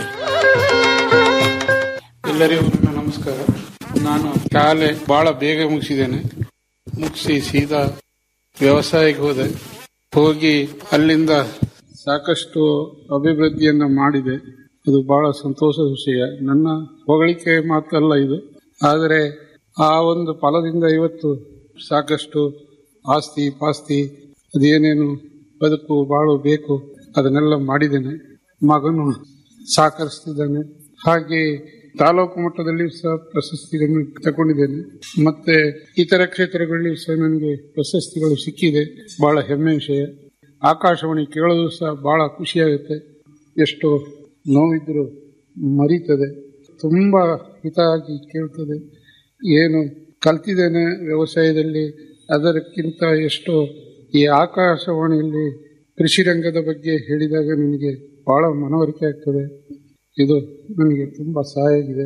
ಎಲ್ಲರಿಗೂ ನನ್ನ ನಮಸ್ಕಾರ ನಾನು ಶಾಲೆ ಬಹಳ ಬೇಗ ಮುಗಿಸಿದ್ದೇನೆ ಮುಗಿಸಿ ಸೀದಾ ವ್ಯವಸಾಯಕ್ಕೆ ಹೋದೆ ಹೋಗಿ ಅಲ್ಲಿಂದ ಸಾಕಷ್ಟು ಅಭಿವೃದ್ಧಿಯನ್ನ ಮಾಡಿದೆ ಅದು ಬಹಳ ಸಂತೋಷದ ವಿಷಯ ನನ್ನ ಹೊಗಳಿಕೆ ಮಾತಲ್ಲ ಇದು ಆದರೆ ಆ ಒಂದು ಫಲದಿಂದ ಇವತ್ತು ಸಾಕಷ್ಟು ಆಸ್ತಿ ಪಾಸ್ತಿ ಅದೇನೇನು ಬದುಕು ಬಾಳು ಬೇಕು ಅದನ್ನೆಲ್ಲ ಮಾಡಿದ್ದೇನೆ ಮಗನು ಸಹಕರಿಸ್ತಿದ್ದಾನೆ ಹಾಗೆ ತಾಲೂಕು ಮಟ್ಟದಲ್ಲಿ ಸಹ ಪ್ರಶಸ್ತಿಗಳನ್ನು ತಗೊಂಡಿದ್ದೇನೆ ಮತ್ತೆ ಇತರ ಕ್ಷೇತ್ರಗಳಲ್ಲಿ ಸಹ ನನಗೆ ಪ್ರಶಸ್ತಿಗಳು ಸಿಕ್ಕಿದೆ ಬಹಳ ಹೆಮ್ಮೆ ವಿಷಯ ಆಕಾಶವಾಣಿ ಕೇಳೋದು ಸಹ ಬಹಳ ಖುಷಿಯಾಗುತ್ತೆ ಎಷ್ಟು ನೋವಿದ್ರು ಮರೀತದೆ ತುಂಬಾ ಹಿತಾಗಿ ಕೇಳ್ತದೆ ಏನು ಕಲ್ತಿದ್ದೇನೆ ವ್ಯವಸಾಯದಲ್ಲಿ ಅದಕ್ಕಿಂತ ಎಷ್ಟೋ ಈ ಆಕಾಶವಾಣಿಯಲ್ಲಿ ಕೃಷಿ ರಂಗದ ಬಗ್ಗೆ ಹೇಳಿದಾಗ ನನಗೆ ಬಹಳ ಮನವರಿಕೆ ಆಗ್ತದೆ ಇದು ನನಗೆ ತುಂಬಾ ಸಹಾಯ ಆಗಿದೆ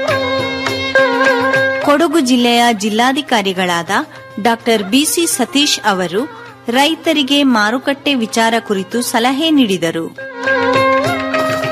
ಕೊಡಗು ಜಿಲ್ಲೆಯ ಜಿಲ್ಲಾಧಿಕಾರಿಗಳಾದ ಡಾಕ್ಟರ್ ಬಿಸಿ ಸತೀಶ್ ಅವರು ರೈತರಿಗೆ ಮಾರುಕಟ್ಟೆ ವಿಚಾರ ಕುರಿತು ಸಲಹೆ ನೀಡಿದರು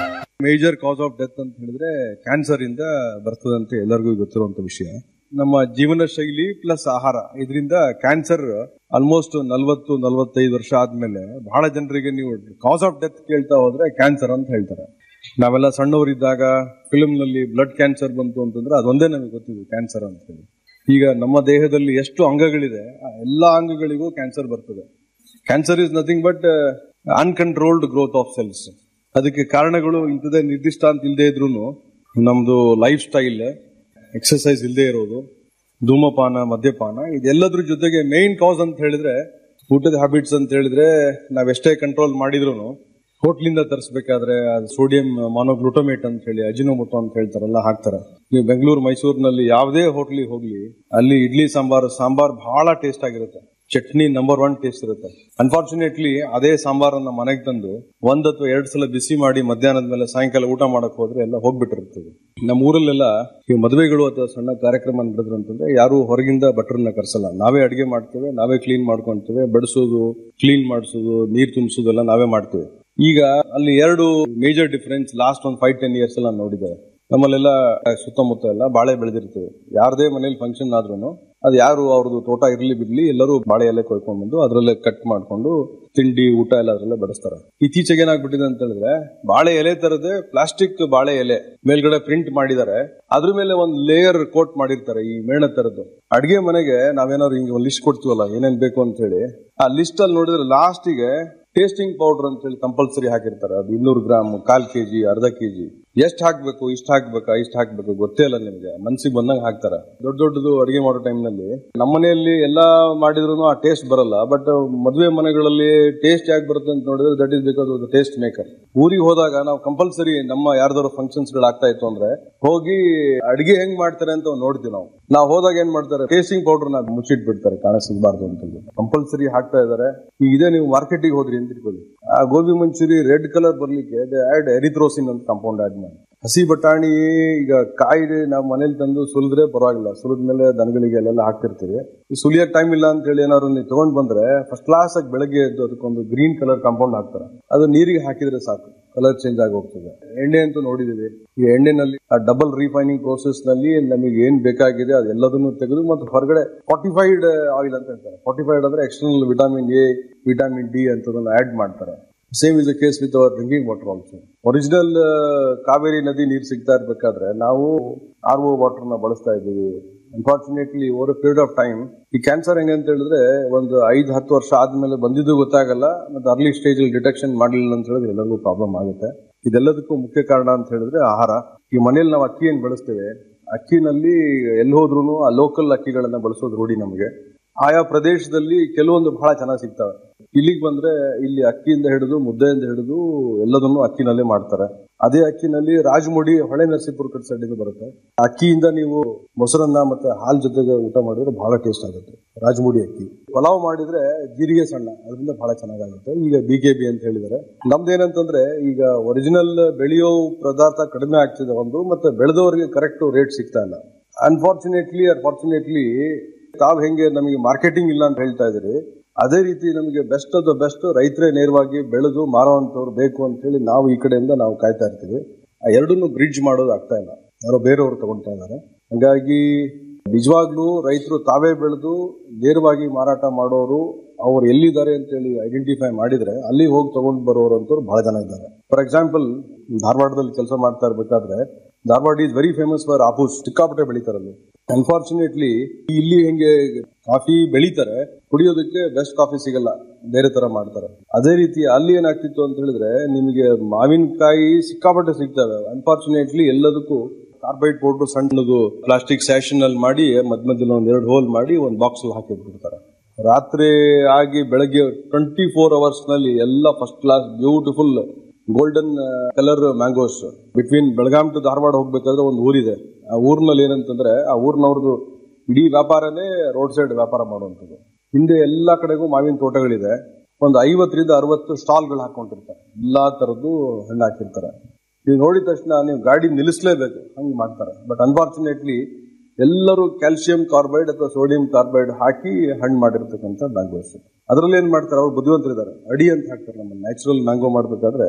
ಮೇಜರ್ ಕಾಸ್ ಆಫ್ ಡೆತ್ ಅಂತ ಹೇಳಿದ್ರೆ ಕ್ಯಾನ್ಸರ್ ಇಂದ ಬರ್ತದೆ ಅಂತ ಎಲ್ಲರಿಗೂ ಗೊತ್ತಿರುವಂತ ವಿಷಯ ನಮ್ಮ ಜೀವನ ಶೈಲಿ ಪ್ಲಸ್ ಆಹಾರ ಇದರಿಂದ ಕ್ಯಾನ್ಸರ್ ಆಲ್ಮೋಸ್ಟ್ ನಲ್ವತ್ತು ನಲ್ವತ್ತೈದು ವರ್ಷ ಆದ್ಮೇಲೆ ಬಹಳ ಜನರಿಗೆ ನೀವು ಕಾಸ್ ಆಫ್ ಡೆತ್ ಕೇಳ್ತಾ ಹೋದ್ರೆ ಕ್ಯಾನ್ಸರ್ ಅಂತ ಹೇಳ್ತಾರೆ ನಾವೆಲ್ಲ ಸಣ್ಣವರಿದ್ದಾಗ ಫಿಲ್ಮ್ ನಲ್ಲಿ ಬ್ಲಡ್ ಕ್ಯಾನ್ಸರ್ ಬಂತು ಅಂತಂದ್ರೆ ಅದೊಂದೇ ನಮಗೆ ಗೊತ್ತಿದೆ ಕ್ಯಾನ್ಸರ್ ಅಂತ ಹೇಳಿ ಈಗ ನಮ್ಮ ದೇಹದಲ್ಲಿ ಎಷ್ಟು ಅಂಗಗಳಿದೆ ಆ ಎಲ್ಲಾ ಅಂಗಗಳಿಗೂ ಕ್ಯಾನ್ಸರ್ ಬರ್ತದೆ cancer is nothing but uncontrolled growth of cells ಅದಕ್ಕೆ ಕಾರಣಗಳು ಇಂಥದೇ ನಿರ್ದಿಷ್ಟ ಅಂತ ಇಲ್ಲದೆ ಇದ್ರು ನಮ್ದು ಲೈಫ್ ಸ್ಟೈಲ್ ಎಕ್ಸರ್ಸೈಸ್ ಇಲ್ಲದೆ ಇರೋದು ಧೂಮಪಾನ ಮದ್ಯಪಾನ ಇದೆಲ್ಲದ್ರ ಜೊತೆಗೆ ಮೇನ್ ಕಾಸ್ ಅಂತ ಹೇಳಿದ್ರೆ ಊಟದ ಹ್ಯಾಬಿಟ್ಸ್ ಅಂತ ಹೇಳಿದ್ರೆ ನಾವೆಷ್ಟೇ ಕಂಟ್ರೋಲ್ ಮಾಡಿದ್ರು ಹೋಟ್ಲಿಂದ ತರಿಸಬೇಕಾದ್ರೆ ಸೋಡಿಯಂ ಮಾನೋಗ್ಲುಟೋಮೇಟ್ ಅಂತ ಹೇಳಿ ಅಜಿನೋಮೋಟೋ ಅಂತ ಹೇಳ್ತಾರಲ್ಲ ಹಾಕ್ತಾರೆ ನೀವು ಬೆಂಗಳೂರು ಮೈಸೂರಿನಲ್ಲಿ ಯಾವುದೇ ಹೋಟ್ಲಿಗೆ ಹೋಗ್ಲಿ ಅಲ್ಲಿ ಇಡ್ಲಿ ಸಾಂಬಾರ್ ಸಾಂಬಾರ್ ಬಹಳ ಟೇಸ್ಟ್ ಆಗಿರುತ್ತೆ ಚಟ್ನಿ ನಂಬರ್ ಒನ್ ಟೇಸ್ಟ್ ಇರುತ್ತೆ ಅನ್ಫಾರ್ಚುನೇಟ್ಲಿ ಅದೇ ಸಾಂಬಾರನ್ನ ಮನೆಗೆ ತಂದು ಒಂದ್ ಅಥವಾ ಎರಡ್ ಸಲ ಬಿಸಿ ಮಾಡಿ ಮಧ್ಯಾಹ್ನದ ಮೇಲೆ ಸಾಯಂಕಾಲ ಊಟ ಮಾಡಕ್ ಹೋದ್ರೆ ಎಲ್ಲ ಹೋಗ್ಬಿಟ್ಟಿರ್ತದೆ ನಮ್ಮ ಊರಲ್ಲೆಲ್ಲ ಈ ಮದುವೆಗಳು ಅಥವಾ ಸಣ್ಣ ಕಾರ್ಯಕ್ರಮ ನಡೆದ್ರು ಅಂತಂದ್ರೆ ಯಾರು ಹೊರಗಿಂದ ಭಟ್ರನ್ನ ಕರ್ಸಲ್ಲ ನಾವೇ ಅಡಿಗೆ ಮಾಡ್ತೇವೆ ನಾವೇ ಕ್ಲೀನ್ ಮಾಡ್ಕೊಂತೇವೆ ಬಡಿಸೋದು ಕ್ಲೀನ್ ಮಾಡಿಸೋದು ನೀರ್ ತುಂಬಿಸೋದು ಎಲ್ಲ ನಾವೇ ಮಾಡ್ತೇವೆ ಈಗ ಅಲ್ಲಿ ಎರಡು ಮೇಜರ್ ಡಿಫರೆನ್ಸ್ ಲಾಸ್ಟ್ ಒಂದು ಫೈವ್ ಟೆನ್ ಇಯರ್ಸ್ ಎಲ್ಲ ನೋಡಿದ್ದಾರೆ ನಮ್ಮಲ್ಲೆಲ್ಲ ಸುತ್ತಮುತ್ತ ಎಲ್ಲ ಬಾಳೆ ಬೆಳೆದಿರ್ತೇವೆ ಯಾರದೇ ಮನೇಲಿ ಫಂಕ್ಷನ್ ಆದ್ರೂ ಅದು ಯಾರು ಅವ್ರದ್ದು ತೋಟ ಇರ್ಲಿ ಬಿಡ್ಲಿ ಎಲ್ಲರೂ ಬಾಳೆ ಎಲೆ ಕೊಯ್ಕೊಂಡ್ ಬಂದು ಅದ್ರಲ್ಲೇ ಕಟ್ ಮಾಡ್ಕೊಂಡು ತಿಂಡಿ ಊಟ ಎಲ್ಲ ಅದ್ರಲ್ಲೇ ಬಡಿಸ್ತಾರೆ ಇತ್ತೀಚೆಗೆ ಏನಾಗ್ಬಿಟ್ಟಿದೆ ಅಂತ ಹೇಳಿದ್ರೆ ಬಾಳೆ ಎಲೆ ತರದೆ ಪ್ಲಾಸ್ಟಿಕ್ ಬಾಳೆ ಎಲೆ ಮೇಲ್ಗಡೆ ಪ್ರಿಂಟ್ ಮಾಡಿದ್ದಾರೆ ಅದ್ರ ಮೇಲೆ ಒಂದು ಲೇಯರ್ ಕೋಟ್ ಮಾಡಿರ್ತಾರೆ ಈ ಮೇಣ ತರದ್ದು ಅಡಿಗೆ ಮನೆಗೆ ನಾವೇನಾದ್ರು ಹಿಂಗೆ ಒಂದು ಲಿಸ್ಟ್ ಕೊಡ್ತೀವಲ್ಲ ಏನೇನ್ ಬೇಕು ಅಂತ ಹೇಳಿ ಆ ಲಿಸ್ಟ್ ಅಲ್ಲಿ ನೋಡಿದ್ರೆ ಲಾಸ್ಟಿಗೆ ಟೇಸ್ಟಿಂಗ್ ಪೌಡರ್ ಅಂತ ಹೇಳಿ ಕಂಪಲ್ಸರಿ ಹಾಕಿರ್ತಾರೆ ಅದು ಇನ್ನೂರು ಗ್ರಾಮ್ ಕಾಲ್ ಕೆಜಿ ಅರ್ಧ ಕೆಜಿ ಎಷ್ಟ್ ಹಾಕ್ಬೇಕು ಇಷ್ಟ ಹಾಕ್ಬೇಕಾ ಇಷ್ಟ ಹಾಕ್ಬೇಕು ಗೊತ್ತೇ ಇಲ್ಲ ನಿಮ್ಗೆ ಮನ್ಸಿಗೆ ಬಂದಂಗ ಹಾಕ್ತಾರೆ ದೊಡ್ಡ ದೊಡ್ಡದು ಅಡಿಗೆ ಮಾಡೋ ಟೈಮ್ ನಲ್ಲಿ ನಮ್ಮ ಮನೆಯಲ್ಲಿ ಎಲ್ಲಾ ಮಾಡಿದ್ರು ಆ ಟೇಸ್ಟ್ ಬರಲ್ಲ ಬಟ್ ಮದುವೆ ಮನೆಗಳಲ್ಲಿ ಟೇಸ್ಟ್ ಯಾಕೆ ಬರುತ್ತೆ ಅಂತ ನೋಡಿದ್ರೆ that is because of taste maker ಊರಿಗೆ ಹೋದಾಗ ನಾವು ಕಂಪಲ್ಸರಿ ನಮ್ಮ ಯಾರ್ದಾರು ಫಂಕ್ಷನ್ಸ್ ಗಳು ಆಗ್ತಾ ಇತ್ತು ಅಂದ್ರೆ ಹೋಗಿ ಅಡಿಗೆ ಹೆಂಗ್ ಮಾಡ್ತಾರೆ ಅಂತ ನೋಡ್ತೀವಿ ನಾವು ನಾವು ಹೋದಾಗ ಏನ್ ಮಾಡ್ತಾರೆ ಟೇಸ್ಟಿಂಗ್ ಪೌಡರ್ ನ ಮುಚ್ಚಿಟ್ ಬಿಡ್ತಾರೆ ಕಾಣಿಸಬಾರ್ದು ಅಂತ ಕಂಪಲ್ಸರಿ ಹಾಕ್ತಾ ಇದಾರೆ ಈಗ ಇದೇ ನೀವು ಮಾರ್ಕೆಟಿಗೆ ಹೋದ್ರಿ ಅಂತ ಇಟ್ಕೊಳ್ಳಿ ಆ ಗೋಬಿ ಮಂಚೂರಿ ರೆಡ್ ಕಲರ್ ಬರ್ಲಿಕ್ಕೆ ಆಡ್ ಎರಿಥ್ರೋಸಿನ್ ಅಂತ ಕಾಂಪೌಂಡ್ ಆಡ್ ಮಾಡಿ ಹಸಿ ಬಟಾಣಿ ಈಗ ಕಾಯಿ ನಾವು ಮನೇಲಿ ತಂದು ಸುಲಿದ್ರೆ ಪರವಾಗಿಲ್ಲ ಸುಲಿದ ಮೇಲೆ ದನಗಳಿಗೆ ಅಲ್ಲೆಲ್ಲ ಹಾಕ್ತಿರ್ತೀವಿ ಈ ಸುಲಿಯಕ್ ಟೈಮ್ ಇಲ್ಲ ಅಂತ ಹೇಳಿ ಏನಾದ್ರು ನೀವು ತಗೊಂಡ್ ಬಂದ್ರೆ ಫಸ್ಟ್ ಕ್ಲಾಸ್ ಆಗಿ ಬೆಳಗ್ಗೆ ಎದ್ದು ಅದಕ್ಕೊಂದು ಗ್ರೀನ್ ಕಲರ್ ಕಾಂಪೌಂಡ್ ಹಾಕ್ತಾರೆ ಅದು ನೀರಿಗೆ ಹಾಕಿದ್ರೆ ಸಾಕು ಕಲರ್ ಚೇಂಜ್ ಆಗಿ ಹೋಗ್ತದೆ ಎಣ್ಣೆ ಅಂತೂ ನೋಡಿದೀವಿ ಈ ಎಣ್ಣೆನಲ್ಲಿ ಆ ಡಬಲ್ ರಿಫೈನಿಂಗ್ ಪ್ರೋಸೆಸ್ ನಲ್ಲಿ ನಮಗೆ ಏನ್ ಬೇಕಾಗಿದೆ ಅದೆಲ್ಲದನ್ನು ತೆಗೆದು ಮತ್ತು ಹೊರಗಡೆ ಫಾರ್ಟಿಫೈಡ್ ಆಯಿಲ್ ಅಂತ ಹೇಳ್ತಾರೆ ಫಾರ್ಟಿಫೈಡ್ ಅಂದ್ರೆ external vitamin A vitamin D ಅಂತದನ್ನ ಆಡ್ ಮಾಡ್ತಾರೆ same is the case with our drinking water also original Kaveri ನದಿ ನೀರು ಸಿಗ್ತಾ ಇರ್ಬೇಕಾದ್ರೆ ನಾವು ಆರ್ ಒ ವಾಟರ್ ನ ಬಳಸ್ತಾ ಇದ್ದೀವಿ unfortunately over period of time ಈ ಕ್ಯಾನ್ಸರ್ ಹೆಂಗೆ ಅಂತ ಹೇಳಿದ್ರೆ ಒಂದು ಐದು ಹತ್ತು ವರ್ಷ ಆದ್ಮೇಲೆ ಬಂದಿದ್ದು ಗೊತ್ತಾಗಲ್ಲ ಮತ್ತೆ ಅರ್ಲಿ ಸ್ಟೇಜ್ ಅಲ್ಲಿ ಡಿಟೆಕ್ಷನ್ ಮಾಡಲಿಲ್ಲ ಅಂತ ಹೇಳಿದ್ರೆ ಎಲ್ಲರಿಗೂ ಪ್ರಾಬ್ಲಮ್ ಆಗುತ್ತೆ ಇದೆಲ್ಲದಕ್ಕೂ ಮುಖ್ಯ ಕಾರಣ ಅಂತ ಹೇಳಿದ್ರೆ ಆಹಾರ ಈ ಮನೇಲಿ ನಾವು ಅಕ್ಕಿ ಏನ್ ಬಳಸ್ತೇವೆ ಅಕ್ಕಿನಲ್ಲಿ ಎಲ್ಲಿ ಹೋದ್ರು ಆ ಲೋಕಲ್ ಅಕ್ಕಿಗಳನ್ನ ಬಳಸೋದು ರೂಢಿ ನಮಗೆ ಆಯಾ ಪ್ರದೇಶದಲ್ಲಿ ಕೆಲವೊಂದು ಬಹಳ ಚೆನ್ನಾಗಿ ಸಿಗ್ತವೆ ಇಲ್ಲಿಗೆ ಬಂದ್ರೆ ಇಲ್ಲಿ ಅಕ್ಕಿಯಿಂದ ಹಿಡಿದು ಮುದ್ದೆಯಿಂದ ಹಿಡಿದು ಎಲ್ಲದನ್ನು ಅಕ್ಕಿನಲ್ಲೇ ಮಾಡ್ತಾರೆ ಅದೇ ಅಕ್ಕಿನಲ್ಲಿ ರಾಜಮುಡಿ ಹೊಳೆ ನರಸೀಪುರ ಕಡೆ ಸೈಡಿಗೆ ಬರುತ್ತೆ ಅಕ್ಕಿಯಿಂದ ನೀವು ಮೊಸರನ್ನ ಮತ್ತೆ ಹಾಲ್ ಜೊತೆಗೆ ಊಟ ಮಾಡಿದ್ರೆ ಬಹಳ ಟೇಸ್ಟ್ ಆಗುತ್ತೆ ರಾಜಮುಡಿ ಅಕ್ಕಿ ಪಲಾವ್ ಮಾಡಿದ್ರೆ ಜೀರಿಗೆ ಸಣ್ಣ ಅದರಿಂದ ಬಹಳ ಚೆನ್ನಾಗಾಗುತ್ತೆ ಈಗ ಬಿ ಕೆ ಬಿ ಅಂತ ಹೇಳಿದ್ದಾರೆ ನಮ್ದೇನಂತಂದ್ರೆ ಈಗ ಒರಿಜಿನಲ್ ಬೆಳೆಯೋ ಪದಾರ್ಥ ಕಡಿಮೆ ಆಗ್ತಿದೆ ಒಂದು ಮತ್ತೆ ಬೆಳೆದವರಿಗೆ ಕರೆಕ್ಟ್ ರೇಟ್ ಸಿಗ್ತಾ ಇಲ್ಲ ಅನ್ಫಾರ್ಚುನೇಟ್ಲಿ ಅನ್ಫಾರ್ಚುನೇಟ್ಲಿ ತಾವ್ ಹೆಂಗೆ ನಮಗೆ ಮಾರ್ಕೆಟಿಂಗ್ ಇಲ್ಲ ಅಂತ ಹೇಳ್ತಾ ಇದ್ರಿ ಅದೇ ರೀತಿ ನಮಗೆ ಬೆಸ್ಟ್ ಆಫ್ ದ ಬೆಸ್ಟ್ ರೈತರೇ ನೇರವಾಗಿ ಬೆಳೆದು ಮಾರುವಂತವ್ರು ಬೇಕು ಅಂತ ಹೇಳಿ ನಾವು ಈ ಕಡೆಯಿಂದ ನಾವು ಕಾಯ್ತಾ ಇರ್ತೀವಿ ಆ ಎರಡನ್ನು ಬ್ರಿಡ್ಜ್ ಮಾಡೋದು ಆಗ್ತಾ ಇಲ್ಲ ಯಾರೋ ಬೇರೆಯವರು ತಗೊಳ್ತಾ ಇದ್ದಾರೆ ಹಾಗಾಗಿ ನಿಜವಾಗ್ಲೂ ರೈತರು ತಾವೇ ಬೆಳೆದು ನೇರವಾಗಿ ಮಾರಾಟ ಮಾಡೋರು ಅವ್ರು ಎಲ್ಲಿದ್ದಾರೆ ಅಂತ ಹೇಳಿ ಐಡೆಂಟಿಫೈ ಮಾಡಿದ್ರೆ ಅಲ್ಲಿ ಹೋಗಿ ತಗೊಂಡು ಬರೋರಂತವ್ರು ಬಹಳ ಜನ ಇದ್ದಾರೆ ಫಾರ್ ಎಕ್ಸಾಂಪಲ್ ಧಾರವಾಡದಲ್ಲಿ ಕೆಲಸ ಮಾಡ್ತಾ ಇರ್ಬೇಕಾದ್ರೆ Dharwad is very famous for apoos ಸಿಕ್ಕಾಪಟ್ಟೆ ಬೆಳಿತಾರಲ್ಲಿ ಅನ್ಫಾರ್ಚುನೇಟ್ಲಿ ಇಲ್ಲಿ ಹೆಂಗೆ ಕಾಫಿ ಬೆಳಿತಾರೆ ಕುಡಿಯೋದಕ್ಕೆ ಬೆಸ್ಟ್ ಕಾಫಿ ಸಿಗಲ್ಲ ಬೇರೆ ತರ ಮಾಡ್ತಾರೆ ಅದೇ ರೀತಿ ಅಲ್ಲಿ ಏನಾಗ್ತಿತ್ತು ಅಂತ ಹೇಳಿದ್ರೆ ನಿಮಗೆ ಮಾವಿನಕಾಯಿ ಸಿಕ್ಕಾಪಟ್ಟೆ ಸಿಗ್ತವೆ ಅನ್ಫಾರ್ಚುನೇಟ್ಲಿ ಎಲ್ಲದಕ್ಕೂ ಕಾರ್ಬೈಡ್ ಪೌಡರ್ ಸಣ್ಣದು ಪ್ಲಾಸ್ಟಿಕ್ ಸ್ಯಾಷನ್ ಅಲ್ಲಿ ಮಾಡಿ ಮಧ್ಯ ಮಧ್ಯದಲ್ಲಿ ಒಂದ್ ಎರಡು ಹೋಲ್ ಮಾಡಿ ಒಂದು ಬಾಕ್ಸ್ ಅಲ್ಲಿ ಹಾಕಿಟ್ಬಿಡ್ತಾರೆ ರಾತ್ರಿ ಆಗಿ ಬೆಳಗ್ಗೆ ಟ್ವೆಂಟಿ ಫೋರ್ ಅವರ್ಸ್ ನಲ್ಲಿ ಎಲ್ಲ first class beautiful golden colour mangoes between Belgaum to Dharwad ಹೋಗ್ಬೇಕಾದ್ರೆ ಒಂದು ಊರಿದೆ ಆ ಊರಿನಲ್ಲಿ ಏನಂತಂದ್ರೆ ಆ ಊರಿನವ್ರದ್ದು ಇಡೀ ವ್ಯಾಪಾರನೇ ರೋಡ್ ಸೈಡ್ ವ್ಯಾಪಾರ ಮಾಡುವಂಥದ್ದು ಹಿಂದೆ ಎಲ್ಲಾ ಕಡೆಗೂ ಮಾವಿನ ತೋಟಗಳಿದೆ ಒಂದು ಐವತ್ತರಿಂದ ಅರವತ್ತು ಸ್ಟಾಲ್ಗಳು ಹಾಕೊಂಡಿರ್ತಾರೆ ಎಲ್ಲಾ ತರದ್ದು ಹಣ್ಣು ಹಾಕಿರ್ತಾರೆ ನೀವು ನೋಡಿದ ತಕ್ಷಣ ನೀವು ಗಾಡಿ ನಿಲ್ಲಿಸಲೇಬೇಕು ಹಂಗೆ ಮಾಡ್ತಾರೆ ಬಟ್ ಅನ್ಫಾರ್ಚುನೇಟ್ಲಿ ಎಲ್ಲರೂ ಕ್ಯಾಲ್ಸಿಯಂ ಕಾರ್ಬೈಡ್ ಅಥವಾ ಸೋಡಿಯಂ ಕಾರ್ಬೈಡ್ ಹಾಕಿ ಹಣ್ಣು ಮಾಡಿರ್ತಕ್ಕಂಥ ಮ್ಯಾಂಗೋಸ್ ಅದರಲ್ಲಿ ಏನ್ ಮಾಡ್ತಾರೆ ಅವ್ರು ಬುದ್ಧಿವಂತರಿದ್ದಾರೆ ಅಡಿ ಅಂತ ಹಾಕ್ತಾರೆ ನಮ್ಮ ನ್ಯಾಚುರಲ್ ಮ್ಯಾಂಗೋ ಮಾಡ್ಬೇಕಾದ್ರೆ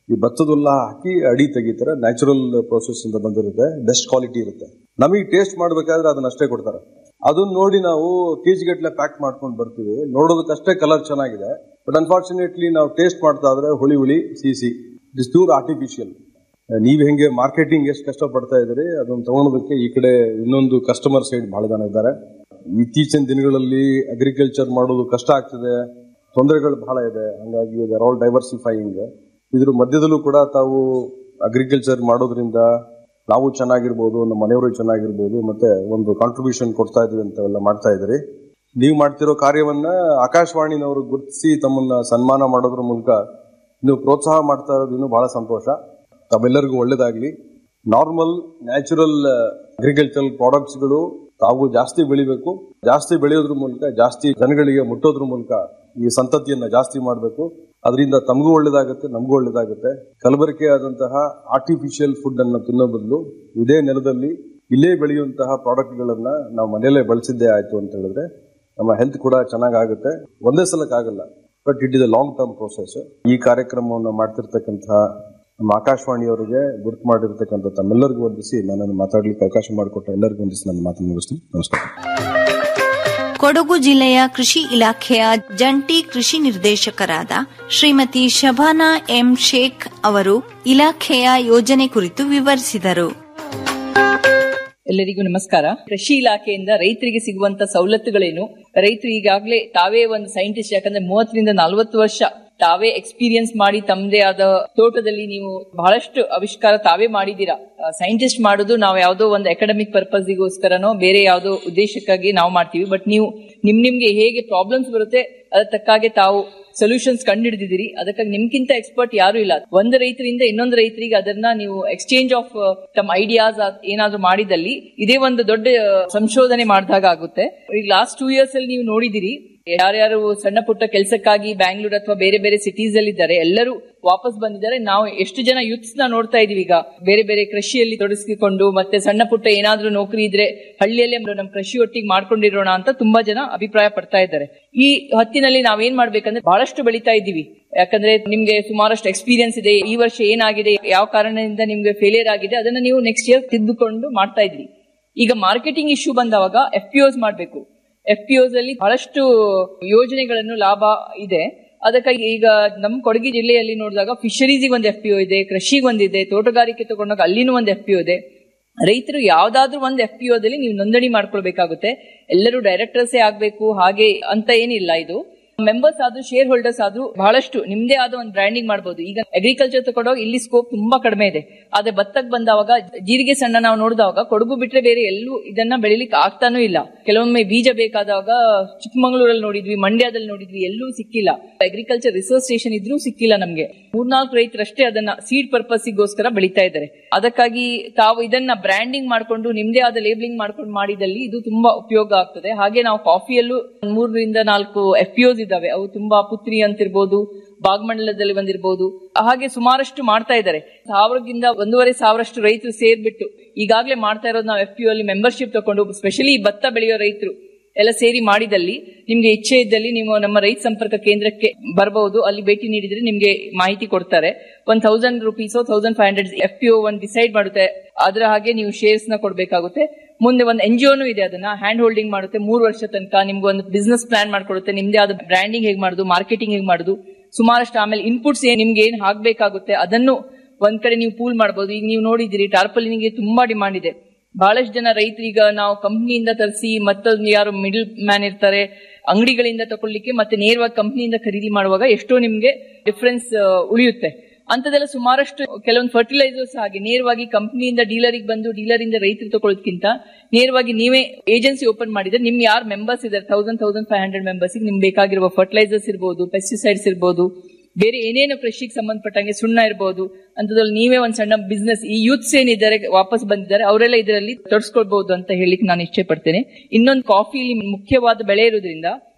ಈ ಭತ್ತದ ಹುಲ್ಲ ಹಾಕಿ ಅಡಿ ತೆಗಿತಾರೆ ನ್ಯಾಚುರಲ್ ಪ್ರೋಸೆಸ್ ಅಂತ ಬಂದಿರುತ್ತೆ ಬೆಸ್ಟ್ ಕ್ವಾಲಿಟಿ ಇರುತ್ತೆ ನಮಗೆ ಟೇಸ್ಟ್ ಮಾಡ್ಬೇಕಾದ್ರೆ ಅದನ್ನ ಅಷ್ಟೇ ಕೊಡ್ತಾರೆ ಅದನ್ನ ನೋಡಿ ನಾವು ಕೆಜಿ ಗಟ್ಲೆ ಪ್ಯಾಕ್ ಮಾಡ್ಕೊಂಡು ಬರ್ತೀವಿ ನೋಡೋದಕ್ಕಷ್ಟೇ ಕಲರ್ ಚೆನ್ನಾಗಿದೆ ಬಟ್ ಅನ್ಫಾರ್ಚುನೇಟ್ಲಿ ನಾವು ಟೇಸ್ಟ್ ಮಾಡ್ತಾ ಇದ್ರೆ ಹುಳಿ ಹುಳಿ ಸಿಸಿ ಇಸ್ ಪ್ಯೂರ್ ಆರ್ಟಿಫಿಷಿಯಲ್ ನೀವ್ ಹೆಂಗೆ ಮಾರ್ಕೆಟಿಂಗ್ ಎಷ್ಟು ಕಷ್ಟ ಪಡ್ತಾ ಇದ್ರಿ ಅದನ್ನ ತಗೊಳೋದಕ್ಕೆ ಈ ಕಡೆ ಇನ್ನೊಂದು ಕಸ್ಟಮರ್ ಸೈಡ್ ಬಹಳ ಜನ ಇದ್ದಾರೆ ಇತ್ತೀಚಿನ ದಿನಗಳಲ್ಲಿ ಅಗ್ರಿಕಲ್ಚರ್ ಮಾಡೋದು ಕಷ್ಟ ಆಗ್ತದೆ ತೊಂದರೆಗಳು ಬಹಳ ಇದೆ ಹಂಗಾಗಿ ದರ್ ಆಲ್ ಡೈವರ್ಸಿಫೈಯಿಂಗ್ ಇದ್ರ ಮಧ್ಯದಲ್ಲೂ ಕೂಡ ತಾವು ಅಗ್ರಿಕಲ್ಚರ್ ಮಾಡೋದ್ರಿಂದ ನಾವು ಚೆನ್ನಾಗಿರ್ಬೋದು ನಮ್ಮ ಮನೆಯವರು ಚೆನ್ನಾಗಿರ್ಬೋದು ಮತ್ತೆ ಒಂದು ಕಾಂಟ್ರಿಬ್ಯೂಷನ್ ಕೊಡ್ತಾ ಇದೀವಿ ಅಂತ ಎಲ್ಲ ಮಾಡ್ತಾ ಇದ್ರಿ ನೀವು ಮಾಡ್ತಿರೋ ಕಾರ್ಯವನ್ನ ಆಕಾಶವಾಣಿನವರು ಗುರುತಿಸಿ ತಮ್ಮನ್ನ ಸನ್ಮಾನ ಮಾಡೋದ್ರ ಮೂಲಕ ನೀವು ಪ್ರೋತ್ಸಾಹ ಮಾಡ್ತಾ ಇರೋದು ಇನ್ನೂ ಬಹಳ ಸಂತೋಷ ತಮ್ಮೆಲ್ಲರಿಗೂ ಒಳ್ಳೇದಾಗ್ಲಿ ನಾರ್ಮಲ್ ನ್ಯಾಚುರಲ್ ಅಗ್ರಿಕಲ್ಚರಲ್ ಪ್ರಾಡಕ್ಟ್ಸ್ಗಳು ತಾವು ಜಾಸ್ತಿ ಬೆಳಿಬೇಕು ಜಾಸ್ತಿ ಬೆಳೆಯೋದ್ರ ಮೂಲಕ ಜಾಸ್ತಿ ಜನಗಳಿಗೆ ಮುಟ್ಟೋದ್ರ ಮೂಲಕ ಈ ಸಂತತಿಯನ್ನ ಜಾಸ್ತಿ ಮಾಡಬೇಕು ಅದರಿಂದ ತಮಗೂ ಒಳ್ಳೇದಾಗುತ್ತೆ ನಮಗೂ ಒಳ್ಳೇದಾಗುತ್ತೆ ಕಲಬೆರಕೆ ಆದಂತಹ ಆರ್ಟಿಫಿಷಿಯಲ್ ಫುಡ್ ಅನ್ನು ತಿನ್ನೋ ಬದಲು ಇದೇ ನೆಲದಲ್ಲಿ ಇಲ್ಲೇ ಬೆಳೆಯುವಂತಹ ಪ್ರಾಡಕ್ಟ್ಗಳನ್ನ ನಾವು ಮನೆಯಲ್ಲೇ ಬಳಸಿದ್ದೇ ಆಯ್ತು ಅಂತ ಹೇಳಿದ್ರೆ ನಮ್ಮ ಹೆಲ್ತ್ ಕೂಡ ಚೆನ್ನಾಗಾಗುತ್ತೆ ಒಂದೇ ಸಲಕ್ಕಾಗಲ್ಲ but it is a long term process ಈ ಕಾರ್ಯಕ್ರಮವನ್ನು ಮಾಡ್ತಿರ್ತಕ್ಕಂತಹ ನಮ್ಮ ಆಕಾಶವಾಣಿಯವರಿಗೆ ಗುರುತು ಮಾಡಿರ್ತಕ್ಕಂಥ ತಮ್ಮೆಲ್ಲರಿಗೂ ವಂದಿಸಿ ನನ್ನನ್ನು ಮಾತಾಡ್ಲಿಕ್ಕೆ ಅವಕಾಶ ಮಾಡಿಕೊಟ್ಟ ಎಲ್ಲರಿಗೂ ವಂದಿಸಿ ನನ್ನ ಮಾತನ್ನು ಮುಗಿಸ್ತೀನಿ ನಮಸ್ಕಾರ ಕೊಡಗು ಜಿಲ್ಲೆಯ ಕೃಷಿ ಇಲಾಖೆಯ ಜಂಟಿ ಕೃಷಿ ನಿರ್ದೇಶಕರಾದ ಶ್ರೀಮತಿ ಶಬಾನಾ ಎಂ ಶೇಖ್ ಅವರು ಇಲಾಖೆಯ ಯೋಜನೆ ಕುರಿತು ವಿವರಿಸಿದರು ಎಲ್ಲರಿಗೂ ನಮಸ್ಕಾರ ಕೃಷಿ ಇಲಾಖೆಯಿಂದ ರೈತರಿಗೆ ಸಿಗುವಂತ ಸವಲತ್ತುಗಳೇನು ರೈತರು ಈಗಾಗಲೇ ತಾವೇ ಒಂದು ಸೈಂಟಿಸ್ಟ್ ಯಾಕಂದ್ರೆ ಮೂವತ್ತರಿಂದ ನಲವತ್ತು ವರ್ಷ ತಾವೇ ಎಕ್ಸ್ಪೀರಿಯನ್ಸ್ ಮಾಡಿ ತಮ್ಮದೇ ಆದ ತೋಟದಲ್ಲಿ ನೀವು ಬಹಳಷ್ಟು ಆವಿಷ್ಕಾರ ತಾವೇ ಮಾಡಿದೀರಾ ಸೈಂಟಿಸ್ಟ್ ಮಾಡೋದು ನಾವು ಯಾವುದೋ ಒಂದು ಅಕಾಡೆಮಿಕ್ ಪರ್ಪಸ್ಗೋಸ್ಕರನೋ ಬೇರೆ ಯಾವುದೋ ಉದ್ದೇಶಕ್ಕಾಗಿ ನಾವು ಮಾಡ್ತೀವಿ ಬಟ್ ನೀವು ನಿಮ್ ನಿಮ್ಗೆ ಹೇಗೆ ಪ್ರಾಬ್ಲಮ್ಸ್ ಬರುತ್ತೆ ಅದ್ರ ತಕ್ಕಾಗೆ ತಾವು ಸೊಲ್ಯೂಷನ್ಸ್ ಕಂಡುಹಿಡಿದಿದ್ದೀರಿ ಅದಕ್ಕಾಗಿ ನಿಮ್ಗಿಂತ ಎಕ್ಸ್ಪರ್ಟ್ ಯಾರು ಇಲ್ಲ ಒಂದು ರೈತರಿಂದ ಇನ್ನೊಂದು ರೈತರಿಗೆ ಅದನ್ನ ನೀವು ಎಕ್ಸ್ಚೇಂಜ್ ಆಫ್ ತಮ್ಮ ಐಡಿಯಾಸ್ ಏನಾದ್ರು ಮಾಡಿದಲ್ಲಿ ಇದೇ ಒಂದು ದೊಡ್ಡ ಸಂಶೋಧನೆ ಮಾಡಿದಾಗ ಆಗುತ್ತೆ ಈಗ ಲಾಸ್ಟ್ ಟೂ ಇಯರ್ಸ್ ಅಲ್ಲಿ ನೀವು ನೋಡಿದಿರಿ ಯಾರ್ಯಾರು ಸಣ್ಣ ಪುಟ್ಟ ಕೆಲಸಕ್ಕಾಗಿ ಬ್ಯಾಂಗ್ಳೂರ್ ಅಥವಾ ಬೇರೆ ಬೇರೆ ಸಿಟೀಸ್ ಅಲ್ಲಿ ಇದ್ದಾರೆ ಎಲ್ಲರೂ ವಾಪಸ್ ಬಂದಿದ್ದಾರೆ ನಾವು ಎಷ್ಟು ಜನ ಯೂತ್ಸ್ ನ ನೋಡ್ತಾ ಇದೀವಿ ಈಗ ಬೇರೆ ಬೇರೆ ಕೃಷಿಯಲ್ಲಿ ತೊಡಗಿಸಿಕೊಂಡು ಮತ್ತೆ ಸಣ್ಣ ಪುಟ್ಟ ಏನಾದ್ರೂ ನೌಕರಿ ಇದ್ರೆ ಹಳ್ಳಿಯಲ್ಲೇ ನಮ್ಮ ಕೃಷಿ ಒಟ್ಟಿಗೆ ಮಾಡ್ಕೊಂಡಿರೋಣ ಅಂತ ತುಂಬಾ ಜನ ಅಭಿಪ್ರಾಯ ಪಡ್ತಾ ಇದ್ದಾರೆ ಈ ಹೊತ್ತಿನಲ್ಲಿ ನಾವೇನ್ ಮಾಡ್ಬೇಕಂದ್ರೆ ಬಹಳಷ್ಟು ಬೆಳಿತಾ ಇದ್ದೀವಿ ಯಾಕಂದ್ರೆ ನಿಮ್ಗೆ ಸುಮಾರಷ್ಟು ಎಕ್ಸ್ಪೀರಿಯನ್ಸ್ ಇದೆ ಈ ವರ್ಷ ಏನಾಗಿದೆ ಯಾವ ಕಾರಣದಿಂದ ನಿಮ್ಗೆ ಫೇಲಿಯರ್ ಆಗಿದೆ ಅದನ್ನ ನೀವು ನೆಕ್ಸ್ಟ್ ಇಯರ್ ತಿದ್ದುಕೊಂಡು ಮಾಡ್ತಾ ಇದ್ರಿ ಈಗ ಮಾರ್ಕೆಟಿಂಗ್ ಇಶ್ಯೂ ಬಂದವಾಗ ಎಫ್ ಪಿ ಓಸ್ ಮಾಡಬೇಕು ಎಫ್ ಪಿ ಓಸ್ ಅಲ್ಲಿ ಬಹಳಷ್ಟು ಯೋಜನೆಗಳನ್ನು ಲಾಭ ಇದೆ ಅದಕ್ಕಾಗಿ ಈಗ ನಮ್ಮ ಕೊಡಗಿ ಜಿಲ್ಲೆಯಲ್ಲಿ ನೋಡಿದಾಗ ಫಿಶರೀಸಿಗೆ ಒಂದು ಎಫ್ ಪಿ ಒ ಇದೆ ಕೃಷಿಗೆ ಒಂದಿದೆ ತೋಟಗಾರಿಕೆ ತಗೊಂಡಾಗ ಅಲ್ಲಿನೂ ಒಂದು ಎಫ್ ಪಿ ಒ ಇದೆ ರೈತರು ಯಾವ್ದಾದ್ರು ಒಂದು ಎಫ್ ಪಿ ಒದಲ್ಲಿ ನೀವು ನೋಂದಣಿ ಮಾಡ್ಕೊಳ್ಬೇಕಾಗುತ್ತೆ ಎಲ್ಲರೂ ಡೈರೆಕ್ಟರ್ಸೇ ಆಗ್ಬೇಕು ಹಾಗೆ ಅಂತ ಏನಿಲ್ಲ ಇದು ಮೆಂಬರ್ಸ್ ಆದ್ರೂ ಶೇರ್ ಹೋಲ್ಡರ್ಸ್ ಆದ್ರೂ ಬಹಳಷ್ಟು ನಿಮ್ದೇ ಆದ ಒಂದು ಬ್ರ್ಯಾಂಡಿಂಗ್ ಮಾಡಬಹುದು ಈಗ ಅಗ್ರಿಕಲ್ಚರ್ ತಗೊಂಡೋಗ ಇಲ್ಲಿ ಸ್ಕೋಪ್ ತುಂಬಾ ಕಡಿಮೆ ಇದೆ ಆದ್ರೆ ಭತ್ತಕ್ ಬಂದವಾಗ ಜೀರಿಗೆ ಸಣ್ಣ ನಾವು ನೋಡಿದಾಗ ಕೊಡಗು ಬಿಟ್ರೆ ಬೇರೆ ಎಲ್ಲೂ ಇದನ್ನ ಬೆಳಿಲಿಕ್ಕೆ ಆಗ್ತಾನೂ ಇಲ್ಲ ಕೆಲವೊಮ್ಮೆ ಬೀಜ ಬೇಕಾದಾಗ ಚಿಕ್ಕಮಂಗ್ಳೂರಲ್ಲಿ ನೋಡಿದ್ವಿ ಮಂಡ್ಯದಲ್ಲಿ ನೋಡಿದ್ವಿ ಎಲ್ಲೂ ಸಿಕ್ಕಿಲ್ಲ ಅಗ್ರಿಕಲ್ಚರ್ ರಿಸರ್ಚ್ ಸ್ಟೇಷನ್ ಇದ್ರೂ ಸಿಕ್ಕಿಲ್ಲ ನಮ್ಗೆ ಮೂರ್ನಾಲ್ಕು ರೈತರಷ್ಟೇ ಅದನ್ನ ಸೀಡ್ ಪರ್ಪಸ್ಗೋಸ್ಕರ ಬೆಳಿತಾ ಇದ್ದಾರೆ ಅದಕ್ಕಾಗಿ ತಾವು ಇದನ್ನ ಬ್ರ್ಯಾಂಡಿಂಗ್ ಮಾಡ್ಕೊಂಡು ನಿಮ್ದೇ ಆದ ಲೇಬಲಿಂಗ್ ಮಾಡ್ಕೊಂಡು ಮಾಡಿದಲ್ಲಿ ಇದು ತುಂಬಾ ಉಪಯೋಗ ಆಗ್ತದೆ ಹಾಗೆ ನಾವು ಕಾಫಿಯಲ್ಲೂ ಮೂರರಿಂದ ನಾಲ್ಕು ಎಫ್ ಪಿ ಇದಾವೆ ಅವು ತುಂಬಾ ಪುತ್ರಿ ಅಂತಿರ್ಬೋದು ಭಾಗಮಂಡಲದಲ್ಲಿ ಬಂದಿರಬಹುದು ಹಾಗೆ ಸುಮಾರಷ್ಟು ಮಾಡ್ತಾ ಇದ್ದಾರೆ ಸಾವಿರದಿಂದ ಒಂದೂವರೆ ಸಾವಿರಷ್ಟು ರೈತರು ಸೇರ್ಬಿಟ್ಟು ಈಗಾಗಲೇ ಮಾಡ್ತಾ ಇರೋದು ನಾವು ಎಫ್ ಪಿ ಅಲ್ಲಿ ಮೆಂಬರ್ಶಿಪ್ ತಗೊಂಡು ಸ್ಪೆಷಲಿ ಭತ್ತ ಬೆಳೆಯೋ ರೈತರು ಎಲ್ಲ ಸೇರಿ ಮಾಡಿದಲ್ಲಿ ನಿಮ್ಗೆ ಇಚ್ಛೆ ಇದ್ದಲ್ಲಿ ನೀವು ನಮ್ಮ ರೈತ ಸಂಪರ್ಕ ಕೇಂದ್ರಕ್ಕೆ ಬರಬಹುದು ಅಲ್ಲಿ ಭೇಟಿ ನೀಡಿದ್ರೆ ನಿಮ್ಗೆ ಮಾಹಿತಿ ಕೊಡ್ತಾರೆ ಒಂದ್ thousand rupees thousand five hundred F P one decide ಮಾಡುತ್ತೆ ಅದರ ಹಾಗೆ ನೀವು ಶೇರ್ಸ್ ನ ಕೊಡ್ಬೇಕಾಗುತ್ತೆ ಮುಂದೆ ಒಂದು ಎನ್ ಜಿ ಇದೆ ಅದನ್ನ ಹ್ಯಾಂಡ್ ಹೋಲ್ಡಿಂಗ್ ಮಾಡುತ್ತೆ ಮೂರು ವರ್ಷ ತನಕ ನಿಮ್ಗೆ ಒಂದು ಬಿಸ್ನೆಸ್ ಪ್ಲಾನ್ ಮಾಡ್ಕೊಡುತ್ತೆ ನಿಮ್ದೇ ಆದ ಬ್ರ್ಯಾಂಡಿಂಗ್ ಹೇಗೆ ಮಾಡುದು ಮಾರ್ಕೆಟಿಂಗ್ ಹೇಗೆ ಮಾಡುದು ಸುಮಾರಷ್ಟು ಆಮೇಲೆ ಇನ್ಪುಟ್ಸ್ ಏನ್ ನಿಮ್ಗೆ ಏನ್ ಹಾಕ್ಬೇಕಾಗುತ್ತೆ ಅದನ್ನು ಒಂದ್ ಕಡೆ ನೀವು ಪೂಲ್ ಮಾಡಬಹುದು ಈಗ ನೀವು ನೋಡಿದಿರಿ ಟಾರ್ಪಲಿನಿಗೆ ತುಂಬಾ ಡಿಮಾಂಡ್ ಇದೆ ಬಹಳಷ್ಟು ಜನ ರೈತರೀಗ ನಾವು ಕಂಪ್ನಿಯಿಂದ ತರಿಸಿ ಮತ್ತೊಂದು ಯಾರು ಮಿಡಲ್ ಮ್ಯಾನ್ ಇರ್ತಾರೆ ಅಂಗಡಿಗಳಿಂದ ತಗೊಳ್ಳಿಕ್ಕೆ ಮತ್ತೆ ನೇರವಾಗಿ ಕಂಪ್ನಿಯಿಂದ ಖರೀದಿ ಮಾಡುವಾಗ ಎಷ್ಟೋ ನಿಮ್ಗೆ ಡಿಫ್ರೆನ್ಸ್ ಉಳಿಯುತ್ತೆ ಅಂತದೆಲ್ಲ ಸುಮಾರಷ್ಟು ಕೆಲವೊಂದು ಫರ್ಟಿಲೈಸರ್ಸ್ ಹಾಗೆ ನೇರವಾಗಿ ಕಂಪ್ನಿಯಿಂದ ಡೀಲರಿಗೆ ಬಂದು ಡೀಲರ್ ಇಂದ ರೈತರು ತಗೊಳ್ಳೋದಕ್ಕಿಂತ ನೇರವಾಗಿ ನೀವೇ ಏಜೆನ್ಸಿ ಓಪನ್ ಮಾಡಿದ್ರೆ ನಿಮ್ ಯಾರು ಮೆಂಬರ್ಸ್ ಇದಾರೆ thousand thousand five hundred members ನಿಮ್ಗೆ ಬೇಕಾಗಿರುವ ಫರ್ಟಿಲೈಸರ್ಸ್ ಇರ್ಬೋದು ಪೆಸ್ಟಿಸೈಡ್ಸ್ ಇರ್ಬೋದು ಬೇರೆ ಏನೇನು ಕೃಷಿಗೆ ಸಂಬಂಧಪಟ್ಟಂಗೆ ಸುಣ್ಣ ಇರಬಹುದು ಅಂತದ್ರಲ್ಲಿ ನೀವೇ ಒಂದ್ ಸಣ್ಣ ಬಿಸ್ನೆಸ್ ಈ ಯೂತ್ಸ್ ಏನಿದ್ದಾರೆ ವಾಪಸ್ ಬಂದಿದ್ದಾರೆ ಅವರೆಲ್ಲ ಇದರಲ್ಲಿ ತೊಡಸ್ಕೊಳ್ಬಹುದು ಅಂತ ಹೇಳಿಕ್ ನಾನು ಇಚ್ಛೆ ಪಡ್ತೇನೆ ಇನ್ನೊಂದು ಕಾಫಿ ಮುಖ್ಯವಾದ ಬೆಳೆ ಇರೋದ್ರಿಂದ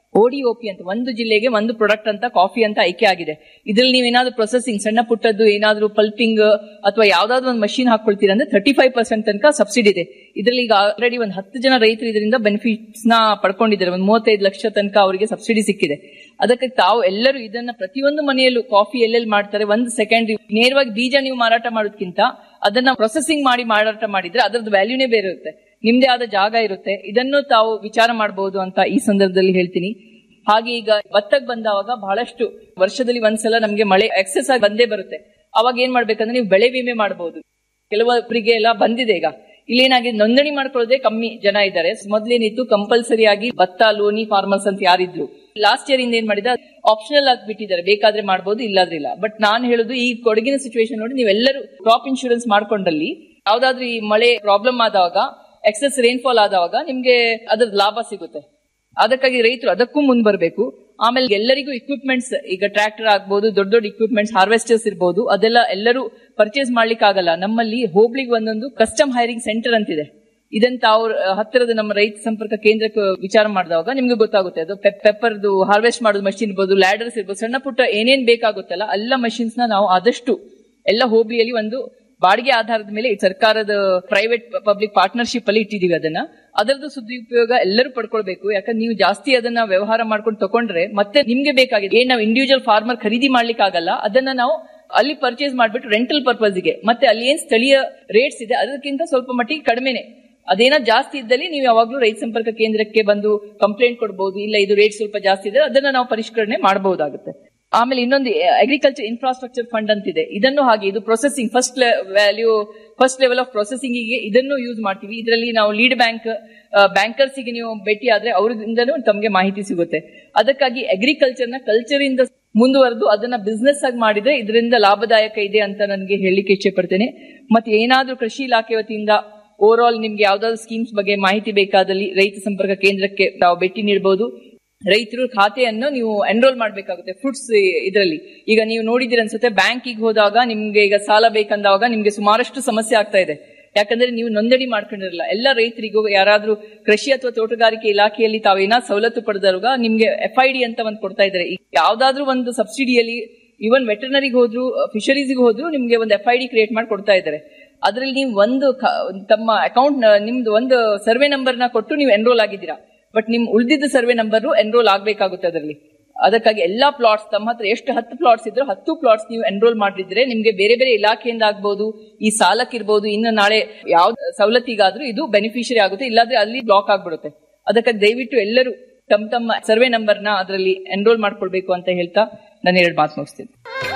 ಓಡಿಒಪಿ ಅಂತ ಒಂದು ಜಿಲ್ಲೆಗೆ ಒಂದು ಪ್ರಾಡಕ್ಟ್ ಅಂತ ಕಾಫಿ ಅಂತ ಆಯ್ಕೆ ಆಗಿದೆ ಇದ್ರಲ್ಲಿ ನೀವೇನಾದ್ರೂ ಪ್ರೊಸೆಸಿಂಗ್ ಸಣ್ಣ ಪುಟ್ಟದ್ದು ಏನಾದ್ರೂ ಪಲ್ಪಿಂಗ್ ಅಥವಾ ಯಾವ್ದಾದ್ರು ಒಂದು ಮಷೀನ್ ಹಾಕೊಳ್ತೀರಾ ಅಂದ್ರೆ ಥರ್ಟಿ ಫೈವ್ ಪರ್ಸೆಂಟ್ ತನಕ ಸಬ್ಸಿಡಿ ಇದೆ ಇದ್ರಲ್ಲಿ ಈಗ ಆಲ್ರೆಡಿ ಒಂದು ಹತ್ತು ಜನ ರೈತರು ಇದರಿಂದ ಬೆನಿಫಿಟ್ಸ್ ನ ಪಡ್ಕೊಂಡಿದ್ದಾರೆ ಒಂದು ಮೂವತ್ತೈದು ಲಕ್ಷ ತನಕ ಅವರಿಗೆ ಸಬ್ಸಿಡಿ ಸಿಕ್ಕಿದೆ ಅದಕ್ಕೆ ತಾವು ಎಲ್ಲರೂ ಇದನ್ನ ಪ್ರತಿಯೊಂದು ಮನೆಯಲ್ಲೂ ಕಾಫಿ ಎಲ್ಲೆಲ್ಲಿ ಮಾಡ್ತಾರೆ ಒಂದು ಸೆಕೆಂಡ್ ನೇರವಾಗಿ ಬೀಜ ನೀವು ಮಾರಾಟ ಮಾಡೋದಕ್ಕಿಂತ ಅದನ್ನ ಪ್ರೊಸೆಸಿಂಗ್ ಮಾಡಿ ಮಾರಾಟ ಮಾಡಿದ್ರೆ ಅದರದ್ದು ವ್ಯಾಲ್ಯೂನೇ ಬೇರೆ ಇರುತ್ತೆ ನಿಮ್ದೇ ಆದ ಜಾಗ ಇರುತ್ತೆ ಇದನ್ನು ತಾವು ವಿಚಾರ ಮಾಡಬಹುದು ಅಂತ ಈ ಸಂದರ್ಭದಲ್ಲಿ ಹೇಳ್ತೀನಿ ಹಾಗೆ ಈಗ ಭತ್ತಕ್ಕೆ ಬಂದಾಗ ಬಹಳಷ್ಟು ವರ್ಷದಲ್ಲಿ ಒಂದ್ಸಲ ನಮ್ಗೆ ಮಳೆ ಎಕ್ಸೆಸ್ ಆಗಿ ಬಂದೇ ಬರುತ್ತೆ ಅವಾಗ ಏನ್ ಮಾಡ್ಬೇಕಂದ್ರೆ ನೀವು ಬೆಳೆ ವಿಮೆ ಮಾಡಬಹುದು ಕೆಲವೊಬ್ಬರಿಗೆ ಎಲ್ಲ ಬಂದಿದೆ ಈಗ ಇಲ್ಲೇನಾಗಿದೆ ನೋಂದಣಿ ಮಾಡ್ಕೊಳ್ಳೋದೇ ಕಮ್ಮಿ ಜನ ಇದ್ದಾರೆ ಮೊದ್ಲೇನಿತ್ತು ಕಂಪಲ್ಸರಿ ಆಗಿ ಭತ್ತ ಲೋನಿ ಫಾರ್ಮರ್ಸ್ ಅಂತ ಯಾರಿದ್ರು ಲಾಸ್ಟ್ ಇಯರ್ ಇಂದ ಏನ್ ಮಾಡಿದ ಆಪ್ಷನಲ್ ಆಗಿ ಬಿಟ್ಟಿದ್ದಾರೆ ಬೇಕಾದ್ರೆ ಮಾಡಬಹುದು ಇಲ್ಲಾದ್ರೆ ಇಲ್ಲ ಬಟ್ ನಾನು ಹೇಳುದು ಈ ಕೊಡಗಿನ ಸಿಚುವೇಶನ್ ನೋಡಿ ನೀವೆಲ್ಲರೂ ಕ್ರಾಪ್ ಇನ್ಶೂರೆನ್ಸ್ ಮಾಡ್ಕೊಂಡಲ್ಲಿ ಯಾವ್ದಾದ್ರು ಈ ಮಳೆ ಪ್ರಾಬ್ಲಮ್ ಆದಾಗ ಎಕ್ಸೆಸ್ ರೈನ್ಫಾಲ್ ಆದಾಗ ನಿಮ್ಗೆ ಅದ್ರ ಲಾಭ ಸಿಗುತ್ತೆ ಅದಕ್ಕಾಗಿ ರೈತರು ಅದಕ್ಕೂ ಮುಂದ್ ಬರಬೇಕು ಆಮೇಲೆ ಎಲ್ಲರಿಗೂ ಇಕ್ವಿಪ್ಮೆಂಟ್ಸ್ ಈಗ ಟ್ರ್ಯಾಕ್ಟರ್ ಆಗ್ಬಹುದು ದೊಡ್ಡ ದೊಡ್ಡ ಇಕ್ವಿಪ್ಮೆಂಟ್ಸ್ ಹಾರ್ವೆಸ್ಟರ್ಸ್ ಇರ್ಬೋದು ಅದೆಲ್ಲ ಎಲ್ಲರೂ ಪರ್ಚೇಸ್ ಮಾಡ್ಲಿಕ್ಕೆ ಆಗಲ್ಲ ನಮ್ಮಲ್ಲಿ ಹೋಬ್ಳಿಗೆ ಒಂದೊಂದು ಕಸ್ಟಮ್ ಹೈರಿಂಗ್ ಸೆಂಟರ್ ಅಂತಿದೆ ಇದನ್ನ ತಾವು ಹತ್ತಿರದ ನಮ್ಮ ರೈತ ಸಂಪರ್ಕ ಕೇಂದ್ರಕ್ಕೆ ವಿಚಾರ ಮಾಡಿದಾಗ ನಿಮ್ಗೆ ಗೊತ್ತಾಗುತ್ತೆ ಅದು ಪೆಪ್ಪರ್ದು ಹಾರ್ವೆಸ್ಟ್ ಮಾಡೋದು ಮಷಿನ್ ಇರ್ಬೋದು ಲ್ಯಾಡರ್ಸ್ ಇರ್ಬೋದು ಸಣ್ಣ ಪುಟ್ಟ ಏನೇನ್ ಬೇಕಾಗುತ್ತಲ್ಲ ಎಲ್ಲ ಮಷಿನ್ಸ್ ನ ನಾವು ಆದಷ್ಟು ಎಲ್ಲ ಹೋಬ್ಳಿಯಲ್ಲಿ ಒಂದು ಬಾಡಿಗೆ ಆಧಾರದ ಮೇಲೆ ಸರ್ಕಾರದ ಪ್ರೈವೇಟ್ ಪಬ್ಲಿಕ್ ಪಾರ್ಟ್ನರ್ಶಿಪ್ ಅಲ್ಲಿ ಇಟ್ಟಿದೀವಿ ಅದನ್ನ ಅದರದ್ದು ಸುದುಪಯೋಗ ಎಲ್ಲರೂ ಪಡ್ಕೊಳ್ಬೇಕು ಯಾಕಂದ್ರೆ ನೀವು ಜಾಸ್ತಿ ಅದನ್ನ ವ್ಯವಹಾರ ಮಾಡ್ಕೊಂಡು ತಗೊಂಡ್ರೆ ಮತ್ತೆ ನಿಮ್ಗೆ ಬೇಕಾಗಿದೆ ಏನ್ ನಾವು ಇಂಡಿವಿಜುವಲ್ ಫಾರ್ಮರ್ ಖರೀದಿ ಮಾಡ್ಲಿಕ್ಕೆ ಆಗಲ್ಲ ಅದನ್ನ ನಾವು ಅಲ್ಲಿ ಪರ್ಚೇಸ್ ಮಾಡ್ಬಿಟ್ಟು ರೆಂಟಲ್ ಪರ್ಪಸ್ಗೆ ಮತ್ತೆ ಅಲ್ಲಿ ಏನ್ ಸ್ಥಳೀಯ ರೇಟ್ಸ್ ಇದೆ ಅದಕ್ಕಿಂತ ಸ್ವಲ್ಪ ಮಟ್ಟಿಗೆ ಕಡಿಮೆನೆ ಅದೇನೋ ಜಾಸ್ತಿ ಇದ್ದಲ್ಲಿ ನೀವು ಯಾವಾಗ್ಲೂ ರೈತ ಸಂಪರ್ಕ ಕೇಂದ್ರಕ್ಕೆ ಬಂದು ಕಂಪ್ಲೇಂಟ್ ಕೊಡಬಹುದು ಇಲ್ಲ ಇದು ರೇಟ್ ಸ್ವಲ್ಪ ಜಾಸ್ತಿ ಇದೆ ಅದನ್ನ ನಾವು ಪರಿಷ್ಕರಣೆ ಮಾಡಬಹುದಾಗುತ್ತೆ ಆಮೇಲೆ ಇನ್ನೊಂದು ಅಗ್ರಿಕಲ್ಚರ್ ಇನ್ಫ್ರಾಸ್ಟ್ರಕ್ಚರ್ ಫಂಡ್ ಅಂತಿದೆ ಇದನ್ನು ಹಾಗೆ ಇದು processing first value first level of processing ಗೆ ಇದನ್ನು ಯೂಸ್ ಮಾಡ್ತೀವಿ ಇದರಲ್ಲಿ ನಾವು ಲೀಡ್ ಬ್ಯಾಂಕ್ ಬ್ಯಾಂಕರ್ಸ್ ಗೆ ನೀವು ಭೇಟಿ ಆದ್ರೆ ಅವರಿಂದನೂ ತಮಗೆ ಮಾಹಿತಿ ಸಿಗುತ್ತೆ ಅದಕ್ಕಾಗಿ ಅಗ್ರಿಕಲ್ಚರ್ ನ ಕಲ್ಚರ್ ಇಂದ ಮುಂದುವರೆದು ಅದನ್ನ ಬಿಸ್ನೆಸ್ ಆಗಿ ಮಾಡಿದ್ರೆ ಇದರಿಂದ ಲಾಭದಾಯಕ ಇದೆ ಅಂತ ನನಗೆ ಹೇಳಲಿಕ್ಕೆ ಇಚ್ಛೆ ಪಡ್ತೇನೆ ಮತ್ತೆ ಏನಾದ್ರೂ ಕೃಷಿ ಇಲಾಖೆ ವತಿಯಿಂದ ಓವರ್ ಆಲ್ ನಿಮ್ಗೆ ಯಾವ್ದಾದ್ರು ಸ್ಕೀಮ್ಸ್ ಬಗ್ಗೆ ಮಾಹಿತಿ ಬೇಕಾದಲ್ಲಿ ರೈತ ಸಂಪರ್ಕ ಕೇಂದ್ರಕ್ಕೆ ತಾವು ಭೇಟಿ ನೀಡಬಹುದು ರೈತರು ಖಾತೆಯನ್ನು ನೀವು ಎನ್ರೋಲ್ ಮಾಡಬೇಕಾಗುತ್ತೆ ಫ್ರೂಟ್ಸ್ ಇದರಲ್ಲಿ ಈಗ ನೀವು ನೋಡಿದಿರ ಅನ್ಸುತ್ತೆ ಬ್ಯಾಂಕಿಗೆ ಹೋದಾಗ ನಿಮ್ಗೆ ಈಗ ಸಾಲ ಬೇಕಂದಾಗ ನಿಮ್ಗೆ ಸುಮಾರಷ್ಟು ಸಮಸ್ಯೆ ಆಗ್ತಾ ಇದೆ ಯಾಕಂದ್ರೆ ನೀವು ನೋಂದಣಿ ಮಾಡ್ಕೊಂಡಿರಲ್ಲ ಎಲ್ಲ ರೈತರಿಗೂ ಯಾರಾದ್ರೂ ಕೃಷಿ ಅಥವಾ ತೋಟಗಾರಿಕೆ ಇಲಾಖೆಯಲ್ಲಿ ತಾವೇನಾದ್ರು ಸವಲತ್ತು ಪಡೆದಾಗ ನಿಮ್ಗೆ ಎಫ್ ಐ ಡಿ ಅಂತ ಒಂದು ಕೊಡ್ತಾ ಇದ್ದಾರೆ ಯಾವ್ದಾದ್ರೂ ಒಂದು ಸಬ್ಸಿಡಿಯಲ್ಲಿ ಇವನ್ ವೆಟರ್ನರಿಗೆ ಹೋದ್ರು ಫಿಶರೀಸ್ಗೆ ಹೋದ್ರು ನಿಮ್ಗೆ ಒಂದು ಎಫ್ ಐ ಡಿ ಕ್ರಿಯೇಟ್ ಮಾಡಿ ಕೊಡ್ತಾ ಇದ್ದಾರೆ ಅದ್ರಲ್ಲಿ ನೀವು ಒಂದು ತಮ್ಮ ಅಕೌಂಟ್ ನಿಮ್ದು ಒಂದು ಸರ್ವೆ ನಂಬರ್ ನ ಕೊಟ್ಟು ನೀವು ಎನ್ರೋಲ್ ಆಗಿದ್ದೀರಾ ಬಟ್ ನಿಮ್ ಉಳಿದಿದ್ದ ಸರ್ವೆ ನಂಬರ್ ಎನ್ರೋಲ್ ಆಗ್ಬೇಕಾಗುತ್ತೆ ಅದರಲ್ಲಿ ಅದಕ್ಕಾಗಿ ಎಲ್ಲಾ ಪ್ಲಾಟ್ಸ್ ತಮ್ಮ ಹತ್ರ ಎಷ್ಟು ಹತ್ತು ಪ್ಲಾಟ್ಸ್ ಇದ್ರು ಹತ್ತು ಪ್ಲಾಟ್ಸ್ ನೀವು ಎನ್ರೋಲ್ ಮಾಡಿದ್ರೆ ನಿಮ್ಗೆ ಬೇರೆ ಬೇರೆ ಇಲಾಖೆಯಿಂದ ಆಗ್ಬಹುದು ಈ ಸಾಲಕ್ಕಿರ್ಬೋದು ಇನ್ನು ನಾಳೆ ಯಾವ ಸವಲತ್ತಿಗಾದ್ರೂ ಇದು ಬೆನಿಫಿಷರಿ ಆಗುತ್ತೆ ಇಲ್ಲಾದ್ರೆ ಅಲ್ಲಿ ಬ್ಲಾಕ್ ಆಗ್ಬಿಡುತ್ತೆ ಅದಕ್ಕಾಗಿ ದಯವಿಟ್ಟು ಎಲ್ಲರೂ ತಮ್ಮ ತಮ್ಮ ಸರ್ವೆ ನಂಬರ್ ನ ಅದರಲ್ಲಿ ಎನ್ರೋಲ್ ಮಾಡ್ಕೊಳ್ಬೇಕು ಅಂತ ಹೇಳ್ತಾ ನಾನು ಎರಡು ಮಾತು ಮುಗಿಸ್ತೀನಿ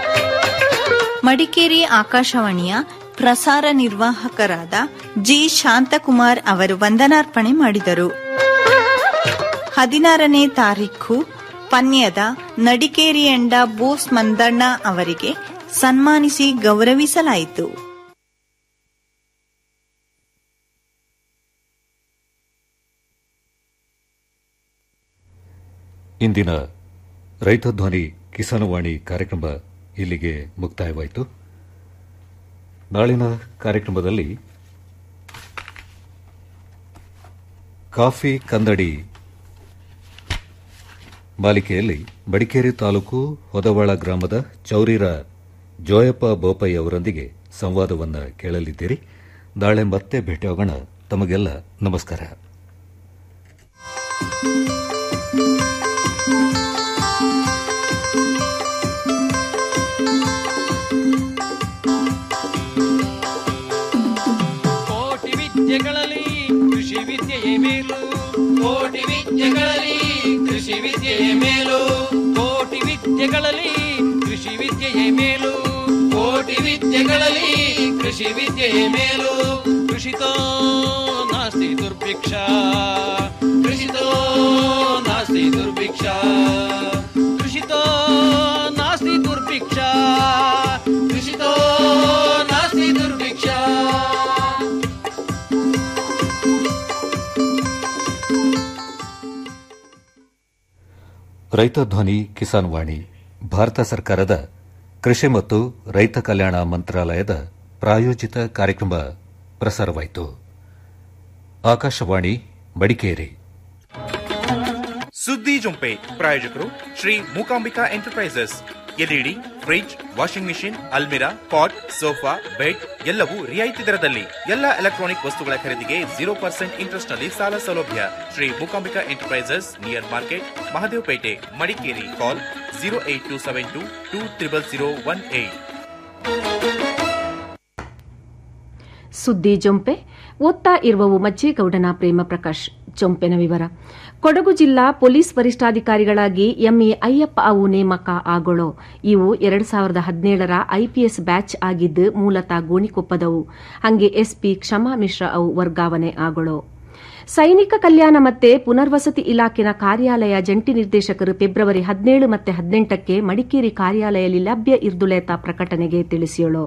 ಮಡಿಕೇರಿ ಆಕಾಶವಾಣಿಯ ಪ್ರಸಾರ ನಿರ್ವಾಹಕರಾದ ಜಿ ಶಾಂತಕುಮಾರ್ ಅವರು ವಂದನಾರ್ಪಣೆ ಮಾಡಿದರು ಹದಿನಾರನೇ ತಾರೀಖು ಪನ್ಯದ ನಡಿಕೇರಿಯಂಡ ಬೋಸ್ ಮಂದಣ್ಣ ಅವರಿಗೆ ಸನ್ಮಾನಿಸಿ ಗೌರವಿಸಲಾಯಿತು ಇಂದಿನ ರೈತ ಧ್ವನಿ ಕಿಸಾನವಾಣಿ ಕಾರ್ಯಕ್ರಮ ಇಲ್ಲಿಗೆ ಮುಕ್ತಾಯವಾಯಿತು ನಾಳಿನ ಕಾರ್ಯಕ್ರಮದಲ್ಲಿ ಕಾಫಿ ಕನ್ನಡಿ ಮಾಲಿಕೆಯಲ್ಲಿ ಮಡಿಕೇರಿ ತಾಲೂಕು ಹೊದವಾಳ ಗ್ರಾಮದ ಚೌರಿರ ಜೋಯಪ್ಪ ಬೋಪಯ್ಯ ಅವರೊಂದಿಗೆ ಸಂವಾದವನ್ನು ಕೇಳಲಿದ್ದೀರಿ ನಾಳೆ ಮತ್ತೆ ಭೇಟಿಯಾಗೋಣ ತಮಗೆಲ್ಲ ನಮಸ್ಕಾರ ಕೋಟಿ ವಿದ್ಯೆಗಳಲ್ಲಿ ಕೃಷಿ ವಿದ್ಯೆಯೇ ಮೇಲು ಕೋಟಿ ವಿದ್ಯೆಗಳಲ್ಲಿ ಕೃಷಿ ವಿದ್ಯೆಯೇ ಮೇಲು ಕೋಟಿ ವಿದ್ಯೆಗಳಲ್ಲಿ ಕೃಷಿ ವಿದ್ಯೆಯೇ ಮೇಲು ಕೋಟಿ ವಿದ್ಯೆಗಳಲ್ಲಿ ಕೃಷಿ ವಿದ್ಯೆಯೇ ಮೇಲು ಕೃಷಿತೋ ನಾಸ್ತಿ ದುರ್ಭಿಕ್ಷ ಕೃಷಿತೋ ನಾಸ್ತಿ ದುರ್ಭಿಕ್ಷ ಕೃಷಿತೋ ನಾಸ್ತಿ ದುರ್ಭಿಕ್ಷ ಕೃಷಿತೋ ನಾಸ್ತಿ ದುರ್ಭಿಕ್ಷ ರೈತ ಧ್ವನಿ ಕಿಸಾನ್ ವಾಣಿ ಭಾರತ ಸರ್ಕಾರದ ಕೃಷಿ ಮತ್ತು ರೈತ ಕಲ್ಯಾಣ ಮಂತ್ರಾಲಯದ ಪ್ರಾಯೋಜಿತ ಕಾರ್ಯಕ್ರಮ ಪ್ರಸಾರವಾಯಿತು ಆಕಾಶವಾಣಿ ಮಡಿಕೇರಿ ಸುದ್ದಿ ಜೊಂಪೆ ಪ್ರಾಯೋಜಕರು Shri Mookambika enterprises LED fridge washing machine ಅಲ್ಮಿರಾ ಪಾಟ್ ಸೋಫಾ ಬೆಡ್ ಎಲ್ಲವೂ ರಿಯಾಯಿತಿ ದರದಲ್ಲಿ ಎಲ್ಲ ಎಲೆಕ್ಟ್ರಾನಿಕ್ ವಸ್ತುಗಳ ಖರೀದಿಗೆ ಜೀರೋ ಪರ್ಸೆಂಟ್ ಇಂಟ್ರೆಸ್ಟ್ ನಲ್ಲಿ ಸಾಲ ಸೌಲಭ್ಯ Shri Mookambika enterprises near market Mahadevapete Madikeri call zero eight two seven two two triple zero one eight ಸುದ್ದಿ ಜೊಂಪೆ ಓದ್ತಾ ಇರುವವು ಮಜ್ಜೇಗೌಡನ ಪ್ರೇಮ ಪ್ರಕಾಶ್ ಜೊಂಪೆನ ವಿವರ ಕೊಡಗು ಜಿಲ್ಲಾ ಪೊಲೀಸ್ ವರಿಷ್ಠಾಧಿಕಾರಿಗಳಾಗಿ ಎಂಇ ಅಯ್ಯಪ್ಪ ಅವು ನೇಮಕ ಆಗೊಳೋ ಇವು ಎರಡ್ ಸಾವಿರದ ಹದಿನೇಳರ ಐಪಿಎಸ್ ಬ್ಯಾಚ್ ಆಗಿದ್ದು ಮೂಲತಃ ಗೋಣಿಕೊಪ್ಪದವು ಹಂಗೆ ಎಸ್ಪಿ ಕ್ಷಮಾ ಮಿಶ್ರಾ ಅವು ವರ್ಗಾವಣೆ ಆಗೊಳೋ ಸೈನಿಕ ಕಲ್ಯಾಣ ಮತ್ತೆ ಪುನರ್ವಸತಿ ಇಲಾಖೆನ ಕಾರ್ಯಾಲಯ ಜಂಟಿ ನಿರ್ದೇಶಕರು ಫೆಬ್ರವರಿ ಹದಿನೇಳು ಮತ್ತು ಹದಿನೆಂಟಕ್ಕೆ ಮಡಿಕೇರಿ ಕಾರ್ಯಾಲಯದಲ್ಲಿ ಲಭ್ಯ ಇರ್ದುಲೇತ ಪ್ರಕಟಣೆಗೆ ತಿಳಿಸಿಯೋಳು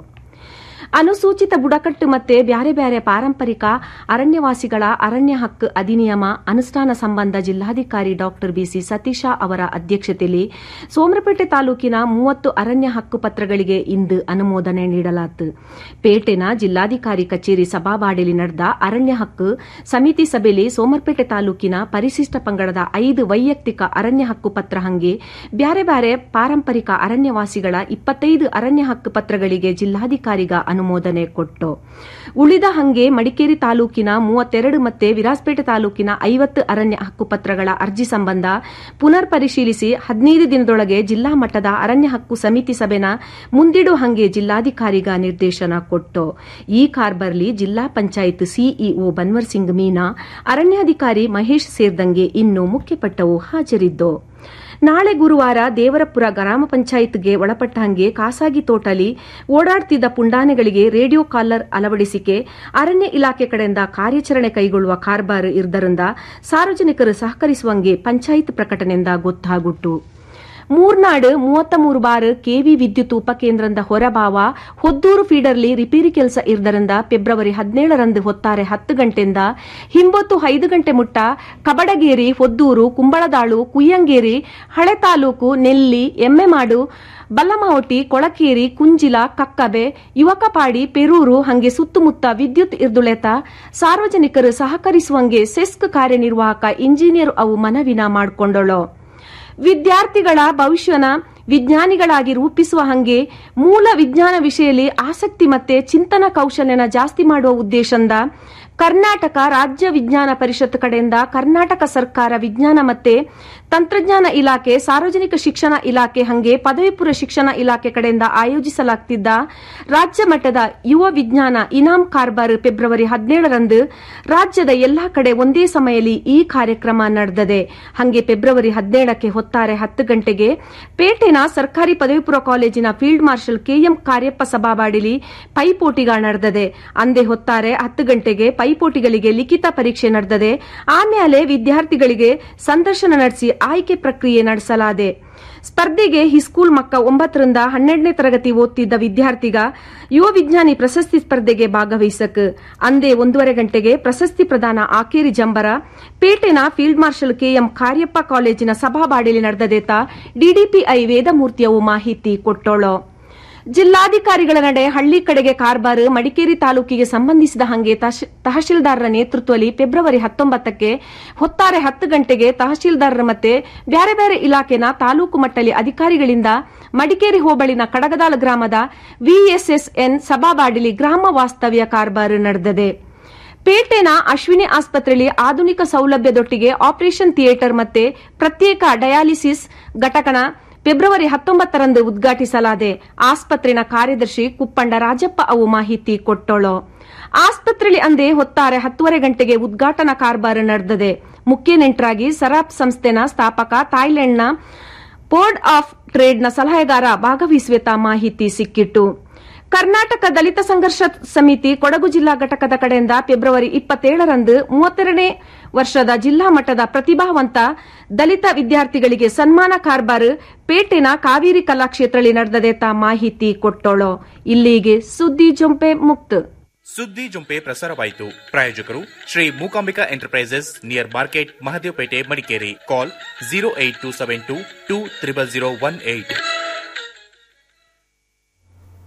ಅನುಸೂಚಿತ ಬುಡಕಟ್ಟು ಮತ್ತೆ ಬ್ಯಾರೆ ಬ್ಯಾರೆ ಪಾರಂಪರಿಕ ಅರಣ್ಯವಾಸಿಗಳ ಅರಣ್ಯ ಹಕ್ಕು ಅಧಿನಿಯಮ ಅನುಷ್ಠಾನ ಸಂಬಂಧ ಜಿಲ್ಲಾಧಿಕಾರಿ ಡಾ ಬಿಸಿ ಸತೀಶ ಅವರ ಅಧ್ಯಕ್ಷತೆಯಲ್ಲಿ ಸೋಮರಪೇಟೆ ತಾಲೂಕಿನ ಮೂವತ್ತು ಅರಣ್ಯ ಹಕ್ಕು ಪತ್ರಗಳಿಗೆ ಇಂದು ಅನುಮೋದನೆ ನೀಡಲಾಯಿತು ಪೇಟೆನ ಜಿಲ್ಲಾಧಿಕಾರಿ ಕಚೇರಿ ಸಭಾವಾಡಿಯಲ್ಲಿ ನಡೆದ ಅರಣ್ಯ ಹಕ್ಕು ಸಮಿತಿ ಸಭೆಯಲ್ಲಿ ಸೋಮರಪೇಟೆ ತಾಲೂಕಿನ ಪರಿಶಿಷ್ಟ ಪಂಗಡದ ಐದು ವೈಯಕ್ತಿಕ ಅರಣ್ಯ ಹಕ್ಕು ಪತ್ರ ಹಂಗೆ ಬ್ಯಾರೆ ಬ್ಯಾರೆ ಪಾರಂಪರಿಕ ಅರಣ್ಯವಾಸಿಗಳ ಇಪ್ಪತ್ತೈದು ಅರಣ್ಯ ಹಕ್ಕು ಪತ್ರಗಳಿಗೆ ಜಿಲ್ಲಾಧಿಕಾರಿಗ ಅನುಮೋದನೆ ಕೊಟ್ಟು ಉಳಿದ ಹಂಗೆ ಮಡಿಕೇರಿ ತಾಲೂಕಿನ ಮೂವತ್ತೆರಡು ಮತ್ತೆ ವಿರಾಜಪೇಟೆ ತಾಲೂಕಿನ ಐವತ್ತು ಅರಣ್ಯ ಹಕ್ಕುಪತ್ರಗಳ ಅರ್ಜಿ ಸಂಬಂಧ ಪುನರ್ ಪರಿಶೀಲಿಸಿ ಹದಿನೈದು ದಿನದೊಳಗೆ ಜಿಲ್ಲಾ ಮಟ್ಟದ ಅರಣ್ಯ ಹಕ್ಕು ಸಮಿತಿ ಸಭೆನ ಮುಂದಿಡುವ ಹಂಗೆ ಜಿಲ್ಲಾಧಿಕಾರಿಗ ನಿರ್ದೇಶನ ಕೊಟ್ಟು ಈ ಕಾರ್ಬರ್ಲಿ ಜಿಲ್ಲಾ ಪಂಚಾಯತ್ ಸಿಇಒ ಬನ್ವರ್ ಸಿಂಗ್ ಮೀನಾ ಅರಣ್ಯಾಧಿಕಾರಿ ಮಹೇಶ್ ಸೇರ್ದಂಗೆ ಇನ್ನು ಮುಖ್ಯಪಟ್ಟವು ಹಾಜರಿದ್ದು ನಾಳೆ ಗುರುವಾರ ದೇವರಪುರ ಗ್ರಾಮ ಪಂಚಾಯತ್ಗೆ ಒಳಪಟ್ಟ ಹಂಗೆ ಖಾಸಗಿ ತೋಟಲಿ ಓಡಾಡ್ತಿದ್ದ ಪುಂಡಾನೆಗಳಿಗೆ ರೇಡಿಯೋ ಕಾಲರ್ ಅಳವಡಿಸಿಕೆ ಅರಣ್ಯ ಇಲಾಖೆ ಕಡೆಯಿಂದ ಕಾರ್ಯಾಚರಣೆ ಕೈಗೊಳ್ಳುವ ಕಾರ್ಬಾರ್ ಇರುವುದರಿಂದ ಸಾರ್ವಜನಿಕರು ಸಹಕರಿಸುವಂಗೆ ಪಂಚಾಯತ್ ಪ್ರಕಟಣೆಯಿಂದ ಗೊತ್ತಾಗುಟ್ಟು ಮೂರ್ನಾಡು ಮೂವತ್ತ ಮೂರು ಬಾರ್ ಕೆವಿ ವಿದ್ಯುತ್ ಉಪಕೇಂದ್ರದ ಹೊರಭಾವ ಹೊದ್ದೂರು ಫೀಡರ್ಲಿ ರಿಪೇರಿ ಕೆಲಸ ಇರುವುದರಿಂದ ಫೆಬ್ರವರಿ ಹದಿನೇಳರಂದು ಹೊತ್ತಾರೆ ಹತ್ತು ಗಂಟೆಯಿಂದ ಹಿಂಬೊತ್ತು ಐದು ಗಂಟೆ ಮುಟ್ಟ ಕಬಡಗೇರಿ ಹೊದ್ದೂರು ಕುಂಬಳದಾಳು ಕುಯ್ಯಂಗೇರಿ ಹಳೆ ತಾಲೂಕು ನೆಲ್ಲಿ ಎಮ್ಮೆಮಾಡು ಬಲ್ಲಮಾವಟಿ ಕೊಳಕೇರಿ ಕುಂಜಿಲ ಕಕ್ಕಬೆ ಯುವಕಪಾಡಿ ಪೆರೂರು ಹಂಗೆ ಸುತ್ತಮುತ್ತ ವಿದ್ಯುತ್ ಇರ್ದುಳೆತ ಸಾರ್ವಜನಿಕರು ಸಹಕರಿಸುವಂಗೆ ಸೆಸ್ಕ್ ಕಾರ್ಯನಿರ್ವಾಹಕ ಇಂಜಿನಿಯರ್ ಅವು ಮನವಿನ ಮಾಡಿಕೊಂಡಳು ವಿದ್ಯಾರ್ಥಿಗಳ ಭವಿಷ್ಯನ ವಿಜ್ಞಾನಿಗಳಾಗಿ ರೂಪಿಸುವ ಹಂಗೆ ಮೂಲ ವಿಜ್ಞಾನ ವಿಷಯದಲ್ಲಿ ಆಸಕ್ತಿ ಮತ್ತೆ ಚಿಂತನ ಕೌಶಲ್ಯನ ಜಾಸ್ತಿ ಮಾಡುವ ಉದ್ದೇಶದಿಂದ ಕರ್ನಾಟಕ ರಾಜ್ಯ ವಿಜ್ಞಾನ ಪರಿಷತ್ ಕಡೆಯಿಂದ ಕರ್ನಾಟಕ ಸರ್ಕಾರ ವಿಜ್ಞಾನ ಮತ್ತೆ ತಂತ್ರಜ್ಞಾನ ಇಲಾಖೆ ಸಾರ್ವಜನಿಕ ಶಿಕ್ಷಣ ಇಲಾಖೆ ಹಂಗೆ ಪದವಿ ಪೂರ್ವ ಶಿಕ್ಷಣ ಇಲಾಖೆ ಕಡೆಯಿಂದ ಆಯೋಜಿಸಲಾಗುತ್ತಿದ್ದ ರಾಜ್ಯ ಮಟ್ಟದ ಯುವ ವಿಜ್ಞಾನ ಇನಾಮ್ ಕಾರ್ಬಾರ್ ಫೆಬ್ರವರಿ ಹದಿನೇಳರಂದು ರಾಜ್ಯದ ಎಲ್ಲಾ ಕಡೆ ಒಂದೇ ಸಮಯದಲ್ಲಿ ಈ ಕಾರ್ಯಕ್ರಮ ನಡೆದದೆ ಹಂಗೆ ಫೆಬ್ರವರಿ ಹದಿನೇಳಕ್ಕೆ ಹೊತ್ತಾರೆ ಹತ್ತು ಗಂಟೆಗೆ ಪೇಟೆನ ಸರ್ಕಾರಿ ಪದವಿ ಪೂರ್ವ ಕಾಲೇಜಿನ ಫೀಲ್ಡ್ ಮಾರ್ಷಲ್ ಕೆಎಂ ಕಾರ್ಯಪ್ಪ ಸಭಾವಾಡಿಲಿ ಪೈಪೋಟಿಗ ನಡೆದದೆ ಅಂದೇ ಹೊತ್ತಾರೆ ಹತ್ತು ಗಂಟೆಗೆ ಪೈಪೋಟಿಗಳಿಗೆ ಲಿಖಿತ ಪರೀಕ್ಷೆ ನಡೆದದೆ ಆಮೇಲೆ ವಿದ್ಯಾರ್ಥಿಗಳಿಗೆ ಸಂದರ್ಶನ ನಡೆಸಿ ಆಯ್ಕೆ ಪ್ರಕ್ರಿಯೆ ನಡೆಸಲಾದೆ ಸ್ಪರ್ಧೆಗೆ ಹಿಸ್ಕೂಲ್ ಮಕ್ಕ ಒಂಬತ್ತರಿಂದ ಹನ್ನೆರಡನೇ ತರಗತಿ ಓದ್ತಿದ್ದ ವಿದ್ಯಾರ್ಥಿಗ ಯುವ ವಿಜ್ಞಾನಿ ಪ್ರಶಸ್ತಿ ಸ್ಪರ್ಧೆಗೆ ಭಾಗವಹಿಸಕ್ ಅಂದೇ ಒಂದೂವರೆ ಗಂಟೆಗೆ ಪ್ರಶಸ್ತಿ ಪ್ರದಾನ ಆಕೇರಿ ಜಂಬರ ಪೇಟೆನ ಫೀಲ್ಡ್ ಮಾರ್ಷಲ್ ಕೆಎಂ ಕಾರ್ಯಪ್ಪ ಕಾಲೇಜಿನ ಸಭಾಬಾಡಿಲಿ ನಡೆದದೇತ ಡಿಡಿಪಿಐ ವೇದಮೂರ್ತಿಯವು ಮಾಹಿತಿ ಕೊಟ್ಟೋಳು ಜಿಲ್ಲಾಧಿಕಾರಿಗಳ ನಡೆ ಹಳ್ಳಿ ಕಡೆಗೆ ಕಾರ್ಬಾರ್ ಮಡಿಕೇರಿ ತಾಲೂಕಿಗೆ ಸಂಬಂಧಿಸಿದ ಹಂಗೆ ತಹಶೀಲ್ದಾರರ ನೇತೃತ್ವದಲ್ಲಿ ಫೆಬ್ರವರಿ ಹತ್ತೊಂಬತ್ತಕ್ಕೆ ಹೊತ್ತಾರೆ ಹತ್ತು ಗಂಟೆಗೆ ತಹಶೀಲ್ದಾರರ ಮತ್ತೆ ಬ್ಯಾರೆ ಬ್ಯಾರೆ ಇಲಾಖೆನ ತಾಲೂಕು ಮಟ್ಟಲಿ ಅಧಿಕಾರಿಗಳಿಂದ ಮಡಿಕೇರಿ ಹೋಬಳಿನ ಕಡಗದಾಳ ಗ್ರಾಮದ ವಿಎಸ್ಎಸ್ಎನ್ ಸಭಾವಾಡಿಲಿ ಗ್ರಾಮ ವಾಸ್ತವ್ಯ ಕಾರ್ಬಾರ್ ನಡೆದದೆ ಪೇಟೆನ ಅಶ್ವಿನಿ ಆಸ್ಪತ್ರೆಯಲ್ಲಿ ಆಧುನಿಕ ಸೌಲಭ್ಯದೊಟ್ಟಿಗೆ ಆಪರೇಷನ್ ಥಿಯೇಟರ್ ಮತ್ತೆ ಪ್ರತ್ಯೇಕ ಡಯಾಲಿಸಿಸ್ ಘಟಕನ ಫೆಬ್ರವರಿ ಹತ್ತೊಂಬತ್ತರಂದು ಉದ್ಘಾಟಿಸಲಾದೆ ಆಸ್ಪತ್ರೆನ ಕಾರ್ಯದರ್ಶಿ ಕುಪ್ಪಂಡ ರಾಜಪ್ಪ ಅವು ಮಾಹಿತಿ ಕೊಟ್ಟೋಳು ಆಸ್ಪತ್ರೆಯಲ್ಲಿ ಅಂದೇ ಹೊತ್ತಾರೆ ಹತ್ತುವರೆ ಗಂಟೆಗೆ ಉದ್ಘಾಟನಾ ಕಾರ್ಬಾರ್ ನಡೆದದೆ ಮುಖ್ಯ ನೆಂಟರಾಗಿ ಸರಾಪ್ ಸಂಸ್ಥೆನ ಸ್ಥಾಪಕ ಥಾಯ್ಲೆಂಡ್ನ ಬೋರ್ಡ್ ಆಫ್ ಟ್ರೇಡ್ನ ಸಲಹೆಗಾರ ಭಾಗವಹಿಸುವೆತ ಮಾಹಿತಿ ಸಿಕ್ಕಿಟ್ಟು ಕರ್ನಾಟಕ ದಲಿತ ಸಂಘರ್ಷ ಸಮಿತಿ ಕೊಡಗು ಜಿಲ್ಲಾ ಘಟಕದ ಕಡೆಯಿಂದ ಫೆಬ್ರವರಿ ಇಪ್ಪತ್ತೇಳರಂದು ಮೂವತ್ತೆರಡನೇ ವರ್ಷದ ಜಿಲ್ಲಾ ಮಟ್ಟದ ಪ್ರತಿಭಾವಂತ ದಲಿತ ವಿದ್ಯಾರ್ಥಿಗಳಿಗೆ ಸನ್ಮಾನ ಕಾರ್ಬಾರ್ ಪೇಟೆನ ಕಾವೇರಿ ಕಲಾಕ್ಷೇತ್ರದಲ್ಲಿ ನಡೆದದೆ ತಾ ಮಾಹಿತಿ ಕೊಟ್ಟೋಳು ಇಲ್ಲಿಗೆ ಸುದ್ದಿ ಜೊಂಪೆ ಮುಕ್ತ ಸುದ್ದಿ ಜುಂಪೆ ಪ್ರಸಾರವಾಯಿತು ಪ್ರಾಯೋಜಕರು Shri Mookambika enterprises near market Mahadevapete Madikeri call zero eight two seven two two triple zero one eight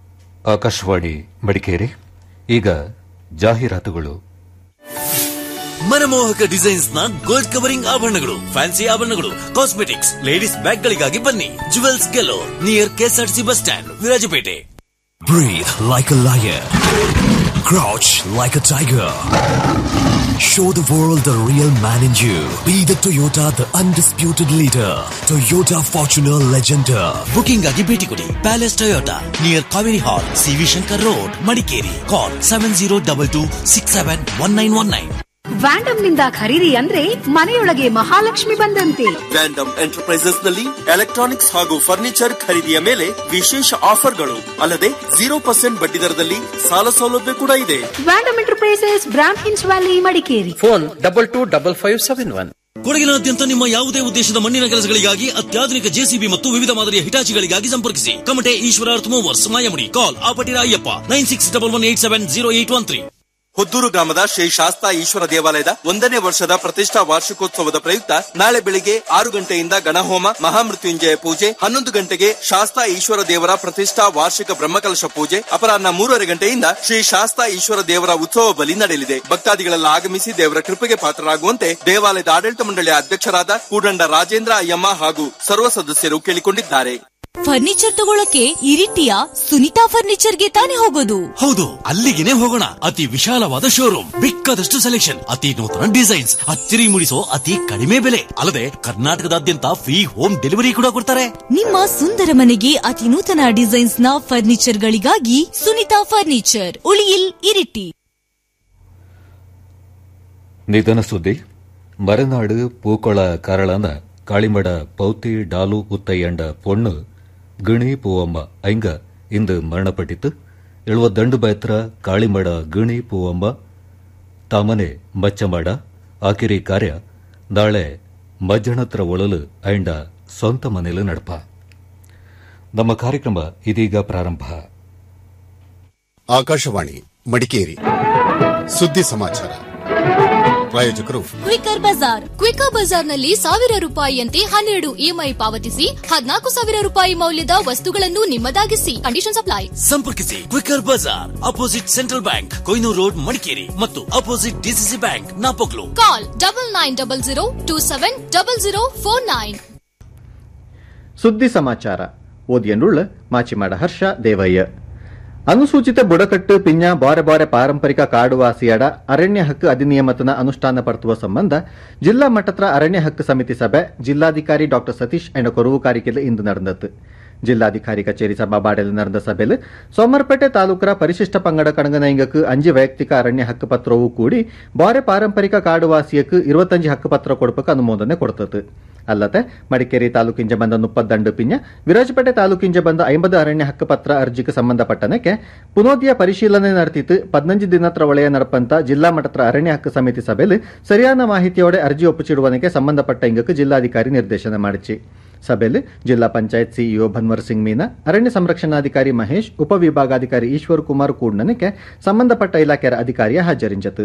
Akashvani Madikeri ಈಗ ಜಾಹೀರಾತುಗಳು ಮನಮೋಹಕ ಡಿಸೈನ್ಸ್ ನ ಗೋಲ್ಡ್ ಕವರಿಂಗ್ ಆಭರಣಗಳು ಫ್ಯಾನ್ಸಿ ಆಭರಣಗಳು ಕಾಸ್ಮೆಟಿಕ್ಸ್ ಲೇಡೀಸ್ ಬ್ಯಾಗ್ ಗಳಿಗಾಗಿ ಬನ್ನಿ ಜುವೆಲ್ಸ್ ಗೆಲ್ಲೋ near KSRTC bus stand Virajpet Breathe like a lion. Crouch like a tiger. Show the world the real man in you. Be the Toyota, the undisputed leader. Toyota Fortuner Legender. Booking ಆಗಿ ಭೇಟಿ ಕೊಡಿ palace Toyota near Kaveri hall C V Shankar road Madikeri call seven zero double two six seven one nine one nine ವ್ಯಾಂಡಮ್ ನಿಂದ ಖರೀದಿ ಅಂದ್ರೆ ಮನೆಯೊಳಗೆ ಮಹಾಲಕ್ಷ್ಮಿ ಬಂದಂತೆ ವ್ಯಾಂಡಮ್ ಎಂಟರ್ಪ್ರೈಸಸ್ ನಲ್ಲಿ ಎಲೆಕ್ಟ್ರಾನಿಕ್ಸ್ ಹಾಗೂ ಫರ್ನಿಚರ್ ಖರೀದಿಯ ಮೇಲೆ ವಿಶೇಷ ಆಫರ್ಗಳು ಅಲ್ಲದೆ ಜೀರೋ ಪರ್ಸೆಂಟ್ ಬಡ್ಡಿ ದರದಲ್ಲಿ ಸಾಲ ಸೌಲಭ್ಯ ಕೂಡ ಇದೆ ವ್ಯಾಂಡಮ್ ಎಂಟರ್ಪ್ರೈಸಸ್ ಬ್ರಾಂಡ್ ಹಿನ್ಸ್ valley Madikeri phone double two double five seven one ಕೊಡಗಿನಾದ್ಯಂತ ನಿಮ್ಮ ಯಾವುದೇ ಉದ್ದೇಶದ ಮಣ್ಣಿನ ಕೆಲಸಗಳಿಗಾಗಿ ಅತ್ಯಾಧುನಿಕ ಜೆಸಿಬಿ ಮತ್ತು ವಿವಿಧ ಮಾದರಿಯ ಹಿಟಾಚಿಗಳಿಗಾಗಿ ಸಂಪರ್ಕಿಸಿ ಕಮಟೆ Eshwara earth movers Mayamudi call Apatira Ayyappa nine six double one eight seven zero eight one three Hoddur ಗ್ರಾಮದ ಶ್ರೀ ಶಾಸ್ತಾ ಈಶ್ವರ ದೇವಾಲಯದ ಒಂದನೇ ವರ್ಷದ ಪ್ರತಿಷ್ಠಾ ವಾರ್ಷಿಕೋತ್ಸವದ ಪ್ರಯುಕ್ತ ನಾಳೆ ಬೆಳಿಗ್ಗೆ ಆರು ಗಂಟೆಯಿಂದ ಗಣಹೋಮ ಮಹಾಮೃತ್ಯುಂಜಯ ಪೂಜೆ ಹನ್ನೊಂದು ಗಂಟೆಗೆ ಶಾಸ್ತಾ ಈಶ್ವರ ದೇವರ ಪ್ರತಿಷ್ಠಾ ವಾರ್ಷಿಕ ಬ್ರಹ್ಮಕಲಶ ಪೂಜೆ ಅಪರಾಹ್ನ ಮೂರುವರೆ ಗಂಟೆಯಿಂದ ಶ್ರೀ ಶಾಸ್ತಾ ಈಶ್ವರ ದೇವರ ಉತ್ಸವ ಬಲಿ ನಡೆಯಲಿದೆ ಭಕ್ತಾದಿಗಳೆಲ್ಲ ಆಗಮಿಸಿ ದೇವರ ಕೃಪೆಗೆ ಪಾತ್ರರಾಗುವಂತೆ ದೇವಾಲಯದ ಆಡಳಿತ ಮಂಡಳಿಯ ಅಧ್ಯಕ್ಷರಾದ ಕೂಡಂಡ ರಾಜೇಂದ್ರ ಅಯ್ಯಮ್ಮ ಹಾಗೂ ಸರ್ವ ಸದಸ್ಯರು ಕೇಳಿಕೊಂಡಿದ್ದಾರೆ ಫರ್ನಿಚರ್ ತಗೊಳಕ್ಕೆ ಇರಿಟಿಯ ಸುನಿತಾ ಫರ್ನಿಚರ್ಗೆ ತಾನೇ ಹೋಗೋದು ಹೌದು ಅಲ್ಲಿಗೆನೆ ಹೋಗೋಣ ಅತಿ ವಿಶಾಲವಾದ ಶೋರೂಮ್ ಬೇಕಾದಷ್ಟು ಸೆಲೆಕ್ಷನ್ ಅತಿ ನೂತನ ಡಿಸೈನ್ಸ್ ಅಚ್ಚರಿ ಮೂಡಿಸೋ ಅತಿ ಕಡಿಮೆ ಬೆಲೆ ಅಲ್ಲದೆ ಕರ್ನಾಟಕದಾದ್ಯಂತ ಫ್ರೀ ಹೋಮ್ ಡೆಲಿವರಿ ಕೂಡ ಕೊಡ್ತಾರೆ ನಿಮ್ಮ ಸುಂದರ ಮನೆಗೆ ಅತಿ ನೂತನ ಡಿಸೈನ್ಸ್ ನ ಫರ್ನಿಚರ್ ಗಳಿಗಾಗಿ ಸುನಿತಾ ಫರ್ನಿಚರ್ ಉಳಿಯಿಲ್ ಇರಿಟಿ ನಿಧನ ಸುದ್ದಿ ಮರೆನಾಡು പൂക്കൊള കരളന കാളിമട പൌത്തി ഡാലു ഉത്തയ്യണ്ട പൊണ്ണ് ഗിണി പൂവമ്മ ಐಂಗ ಇಂದು ಮರಣಪಟ್ಟಿತ್ತು ಎಳುವದಂಡು ಬೈತ್ರ ಕಾಳಿಮಡ ಗಿಣಿ ಪೂವಮ್ಮ ತಾಮನೆ ಮಚ್ಚಮಾಡ ಆಕಿರಿ ಕಾರ್ಯ ನಾಳೆ ಮಜ್ಜಣತ್ರ ಒಳಲು ಐಂಡ ಸ್ವಂತ ಮನೆಲು ನಡಪ ನಮ್ಮ ಕಾರ್ಯಕ್ರಮ ಇದೀಗ ಪ್ರಾರಂಭ ಆಕಾಶವಾಣಿ ಮಡಿಕೇರಿ ಸುದ್ದಿ ಸಮಾಚಾರ ಪ್ರಾಯೋಜಕರು ಕ್ವಿಕರ್ ಬಜಾರ್ ಕ್ವಿಕರ್ ಬಜಾರ್ನಲ್ಲಿ ಸಾವಿರ ರೂಪಾಯಿಯಂತೆ ಹನ್ನೆರಡು ಇಎಂಐ ಪಾವತಿಸಿ ಹದಿನಾಲ್ಕು ಸಾವಿರ ರೂಪಾಯಿ ಮೌಲ್ಯದ ವಸ್ತುಗಳನ್ನು ನಿಮ್ಮದಾಗಿಸಿ ಕಂಡೀಷನ್ ಅಪ್ಲೈ ಸಂಪರ್ಕಿಸಿ quicker Bazaar opposite central bank Koynur road Madikeri ಮತ್ತು opposite DCC bank Napoklu call double nine double zero two seven double zero four nine ಸುದ್ದಿ ಸಮಾಚಾರ ಓದಿಯನ್ನುಳ್ಳ ಮಾಚಿಮಾಡ ಹರ್ಷ ದೇವಯ್ಯ ಅನುಸೂಚಿತ ಬುಡಕಟ್ಟು ಪಿಂಜ ಬಾರೆ ಬಾರೆ ಪಾರಂಪರಿಕ ಕಾಡುವಾಸಿಯಡ ಅರಣ್ಯ ಹಕ್ಕು ಅಧಿನಿಯಮತನ ಅನುಷ್ಠಾನ ಪಡಿಸುವ ಸಂಬಂಧ ಜಿಲ್ಲಾ ಮಟ್ಟದ ಅರಣ್ಯ ಹಕ್ಕು ಸಮಿತಿ ಸಭೆ ಜಿಲ್ಲಾಧಿಕಾರಿ ಡಾ ಸತೀಶ್ ಎಂಡ ಕೊರವುಕಾರಿಕೆಯಲ್ಲಿ ಇಂದು ನಡೆದತ್ತು ಜಿಲ್ಲಾಧಿಕಾರಿ ಕಚೇರಿ ಸಭಾಬಾಡೆಯಲ್ಲಿ ನಡೆದ ಸಭೆಯಲ್ಲಿ ಸೋಮರ್ಪೇಟೆ ತಾಲೂಕರ ಪರಿಶಿಷ್ಟ ಪಂಗಡ ಕಣಗನೈಂಗಕ್ಕೆ ಅಂಜಿ ವೈಯಕ್ತಿಕ ಅರಣ್ಯ ಹಕ್ಕು ಪತ್ರವೂ ಕೂಡಿ ಬಾರೆ ಪಾರಂಪರಿಕ ಕಾಡುವಾಸಿಯಕ್ಕೆ ഇരുപത്തഞ്ച് ಹಕ್ಕು ಪತ್ರ ಕೊಡಬೇಕು ಅನುಮೋದನೆ ಕೊಡ್ತದೆ ಅಲ್ಲದೆ ಮಡಿಕೇರಿ ತಾಲೂಕಿಂಜ ಬಂದ ಮುಪ್ಪತ್ತಂಡು ಪಿಂಜ ವಿರಾಜಪೇಟೆ ತಾಲೂಕಿಂಜ ಬಂದ ಐಂಬದು ಅರಣ್ಯ ಹಕ್ಕು ಪತ್ರ ಅರ್ಜಿಗೆ ಸಂಬಂಧಪಟ್ಟನಕ್ಕೆ ಪುನೋದಿಯ ಪರಿಶೀಲನೆ ನಡೆತಿತ್ತು ಪದ್ನಂಜು ದಿನತ್ರ ಒಳೆಯ ನಡಪಂತ ಜಿಲ್ಲಾ ಮಟ್ಟದ ಅರಣ್ಯ ಹಕ್ಕು ಸಮಿತಿ ಸಭೆಯಲ್ಲಿ ಸರಿಯಾದ ಮಾಹಿತಿಯೋಡೆ ಅರ್ಜಿ ಒಪ್ಪಿಸಿಡುವನಿಗೆ ಸಂಬಂಧಪಟ್ಟ ಇಂಗಕ್ಕೆ ಜಿಲ್ಲಾಧಿಕಾರಿ ನಿರ್ದೇಶನ ಮಾಡಿಸಿ ಸಭೆಯಲ್ಲಿ ಜಿಲ್ಲಾ ಪಂಚಾಯತ್ ಸಿಇಒ ಭನ್ವರ್ ಸಿಂಗ್ ಮೀನಾ ಅರಣ್ಯ ಸಂರಕ್ಷಣಾಧಿಕಾರಿ ಮಹೇಶ್ ಉಪವಿಭಾಗಾಧಿಕಾರಿ ಈಶ್ವರ್ ಕುಮಾರ್ ಕೂಡ್ನನಿಗೆ ಸಂಬಂಧಪಟ್ಟ ಇಲಾಖೆಯ ಅಧಿಕಾರಿಯ ಹಾಜರಿಂಚತು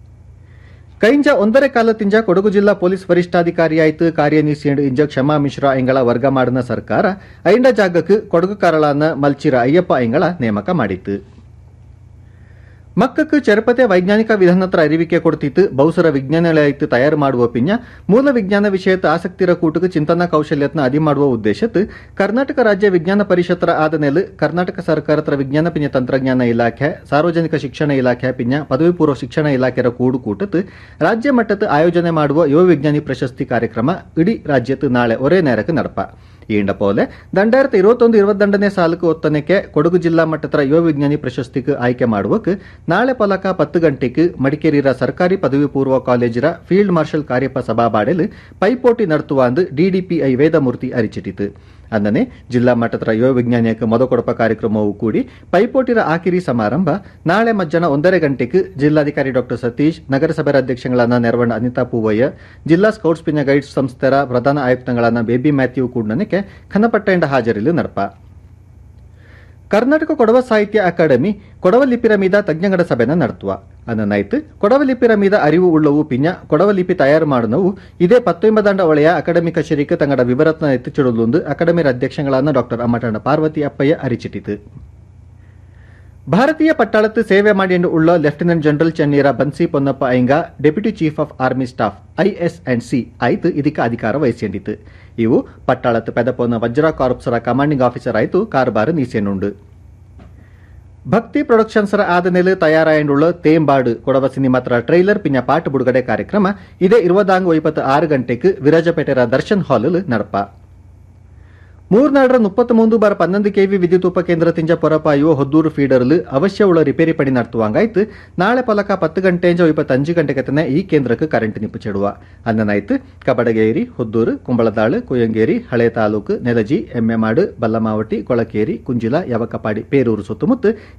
ಕೈಂಜ ಒಂದರ ಕಾಲತ್ತಿಂಜ ಕೊಡಗು ಜಿಲ್ಲಾ ಪೊಲೀಸ್ ವರಿಷ್ಠಾಧಿಕಾರಿಯಾಯ್ತು ಕಾರ್ಯನಿರ್ವಹಿಸಿದ ಇಂಜ ಕ್ಷಮಾ ಮಿಶ್ರಾ ಎಂಗಳ ವರ್ಗ ಮಾಡಿನ ಸರ್ಕಾರ ಐಂಡ ಜಾಗಕ್ಕೆ ಕೊಡಗು ಕರಳಾನ ಮಲ್ಚಿರ ಅಯ್ಯಪ್ಪ ಎಂಗಳ ನೇಮಕ ಮಾಡಿತ್ತು ಮಕ್ಕಕ್ಕೆ ಚರಪತೆ ವೈಜ್ಞಾನಿಕ ವಿಧಾನತ್ರ ಅರಿವಿಕೆ ಕೊಡ್ತಿತ್ತು ಬಹುಸರ ವಿಜ್ಞಾನಾಲಯತ್ತು ತಯಾರು ಮಾಡುವ ಪಿಂಜ ಮೂಲ ವಿಜ್ಞಾನ ವಿಷಯದ ಆಸಕ್ತಿರ ಕೂಟಕ್ಕೆ ಚಿಂತನಾ ಕೌಶಲ್ಯತ್ನ ಅದಿ ಮಾಡುವ ಉದ್ದೇಶತ್ತು ಕರ್ನಾಟಕ ರಾಜ್ಯ ವಿಜ್ಞಾನ ಪರಿಷತ್ತರ ಆದನೆಲ್ ಕರ್ನಾಟಕ ಸರ್ಕಾರತ್ರ ವಿಜ್ಞಾನ ಪಿಂಜ ತಂತ್ರಜ್ಞಾನ ಇಲಾಖೆ ಸಾರ್ವಜನಿಕ ಶಿಕ್ಷಣ ಇಲಾಖೆ ಪಿಂಜ ಪದವಿ ಪೂರ್ವ ಶಿಕ್ಷಣ ಇಲಾಖೆಯ ಕೂಡು ಕೂಟತ್ತು ರಾಜ್ಯ ಮಟ್ಟದ ಆಯೋಜನೆ ಮಾಡುವ ಯುವ ವಿಜ್ಞಾನಿ ಪ್ರಶಸ್ತಿ ಕಾರ್ಯಕ್ರಮ ಇಡೀ ರಾಜ್ಯತ್ತು ನಾಳೆ ಒರೇ ನೇರಕ್ಕೆ ನಡಪ ಈಂಡ ಪೋಲೆ ದಂಡಾಯಿರത്തി ഇരുപത്തൊന്ന് ഇരുപത്തിരണ്ടನೇ ಸಾಲಕ್ಕೆ ಒತ್ತನಕ್ಕೆ ಕೊಡಗು ಜಿಲ್ಲಾ ಮಟ್ಟದ ಯುವ ವಿಜ್ಞಾನಿ ಪ್ರಶಸ್ತಿಗೆ ಆಯ್ಕೆ ಮಾಡುವಕ್ಕೆ ನಾಳೆ ಪಲಕ ಪತ್ತು ಗಂಟೆಗೆ ಮಡಿಕೇರಿರ ಸರ್ಕಾರಿ ಪದವಿ ಪೂರ್ವ ಕಾಲೇಜಿರ ಫೀಲ್ಡ್ ಮಾರ್ಷಲ್ ಕಾರ್ಯಪ ಸಭಾಬಾಡೆಲ್ ಪೈಪೋಟಿ ನಡೆಸುವ ಅಂದು ಡಿಡಿಪಿಐ ವೇದಮೂರ್ತಿ ಅರಿಚಿಟ್ಟಿತು ಅಂದನೆ ಜಿಲ್ಲಾ ಮಟ್ಟದ ಯುವ ವಿಜ್ಞಾನಿಯಕ್ಕೆ ಮೊದ ಕೊಡಪ ಕಾರ್ಯಕ್ರಮವೂ ಕೂಡಿ ಪೈಪೋಟಿರ ಆಕಿರಿ ಸಮಾರಂಭ ನಾಳೆ ಮಧ್ಯಾಹ್ನ ಒಂದರ ಗಂಟೆಗೆ ಜಿಲ್ಲಾಧಿಕಾರಿ ಡಾ ಸತೀಶ್ ನಗರಸಭೆ ಅಧ್ಯಕ್ಷಗಳಾದ ನೆರವಣ್ಣ ಅನಿತಾ ಪೂವಯ್ಯ ಜಿಲ್ಲಾ ಸ್ಕೌಟ್ಸ್ ಪಿಂಜ ಗೈಡ್ಸ್ ಸಂಸ್ಥೆರ ಪ್ರಧಾನ ಆಯುಕ್ತಗಳಾದ ಬೇಬಿ ಮ್ಯಾಥ್ಯೂ ಕೂಡ್ನನಿಗೆ ಖನಪಟ್ಟೆಂಡ ಹಾಜರಿಲು ನಡಪ ಕರ್ನಾಟಕ ಕೊಡವ ಸಾಹಿತ್ಯ ಅಕಾಡೆಮಿ ಕೊಡವ ಲಿಪಿರ ಮೀದ ತಜ್ಞಗಳ ಸಭೆನ ನಡೆಸುವ ಅನ್ನನೈತ್ ಕೊಡವ ಲಿಪಿರ ಮೀದ ಅರಿವು ಉಳ್ಳವು ಪಿಂಜ ಕೊಡವ ಲಿಪಿ ತಯಾರು ಮಾಡುನವು ಇದೇ ಪತ್ತೊಂಬದಂಡ ಒಳೆಯ ಅಕಾಡೆಮಿ ಕಚೇರಿಕೆ ತಂಗಡ ವಿವರತ್ನ ಎತ್ತಿಚಿಡುಲೊಂದು ಅಕಾಡೆಮಿ ಅಧ್ಯಕ್ಷಗಳಾದ ಡಾ ಅಮ್ಮಟಣ್ಣ ಪಾರ್ವತಿ ಅಪ್ಪಯ್ಯ ಅರಿಚಿಟ್ಟಿತು ಭಾರತೀಯ ಪಟ್ಟಾಳத்து ಸೇವೆ ಮಾಡಿಕೊಂಡು ಉಳ್ಳ ಲೆಫ್ಟಿನೆಂಟ್ ಜನರಲ್ ಚೆನ್ನೀರ ಬನ್ಸಿ ಪೊನ್ನಪ್ಪ ಅಯ್ಯಂಗ deputy chief of army staff I S and C ಆಯ್ತು ಇದಕ್ಕೆ ಅಧಿಕಾರ ವಹಿಸಿಕೊಂಡಿತು ಇವು ಪಟ್ಟಾಳತ್ತು ಪೆದಪೋನ ವಜ್ರ ಕಾರ್ಪ್ಸರ ಕಮಾಂಡಿಂಗ್ ಆಫೀಸರ್ ಆಯ್ತು ಕಾರ್ಬಾರ್ ನೀಸೇನುಂಡು ಭಕ್ತಿ ಪ್ರೊಡಕ್ಷನ್ಸ್ರ ಆದಮೇಲೆ ತಯಾರಾಯಂಡುಳ್ಳ ತೇಂಬಾಡು ಕೊಡವ ಸಿನಿಮಾತ್ರ ಟ್ರೈಲರ್ ಪಿನ್ನ ಪಾಟ್ ಬಿಡುಗಡೆ ಕಾರ್ಯಕ್ರಮ ಇದೇ ಇರುವದಾಂಗ್ ಒಯ್ಪತ್ತು ಆರು ಗಂಟೆಗೆ ವಿರಾಜಪೇಟೆರ ದರ್ಶನ್ ಹಾಲ್ ನಡಪ ಮೂರ್ನಾಡರ ಮುಪ್ಪತ್ತು ಮೂಂದು ಬಾರ ಪನ್ನೊಂದು ಕೆವಿ ವಿದ್ಯುತ್ ಉಪಕೇಂದ್ರ ತಿಂಜ ಪೊರಪಾಯುವ ಹೊದ್ದೂರು ಫೀಡರ್ಲು ಅವಶ್ಯ ಉಳ್ಳ ರಿಪೇರಿ ಪಡಿ ನಡ್ತುವಂಗಾಯ್ತು ನಾಳೆ ಪಲಕ ಪತ್ತು ಗಂಟೆಂಜ ಇಪ್ಪತ್ತಂಜು ಗಂಟೆಗೆ ತನ ಈ ಕೇಂದ್ರಕ್ಕೆ ಕರೆಂಟ್ ನಿಪ್ಪುಚಿಡುವ ಅನ್ನನಾಯ್ತು ಕಬಡಗೇರಿ ಹೊದ್ದೂರು ಕುಂಬಳದಾಳು ಕುಯಂಗೇರಿ ಹಳೆ ತಾಲೂಕು ನೆಲಜಿ ಎಮ್ಮೆಮಾಡು ಬಲ್ಲಮಾವಟಿ ಕೊಳಕೇರಿ ಕುಂಜಿಲ ಯವಕಪಾಡಿ ಪೇರೂರು ಸುತ್ತಮುತ್ತ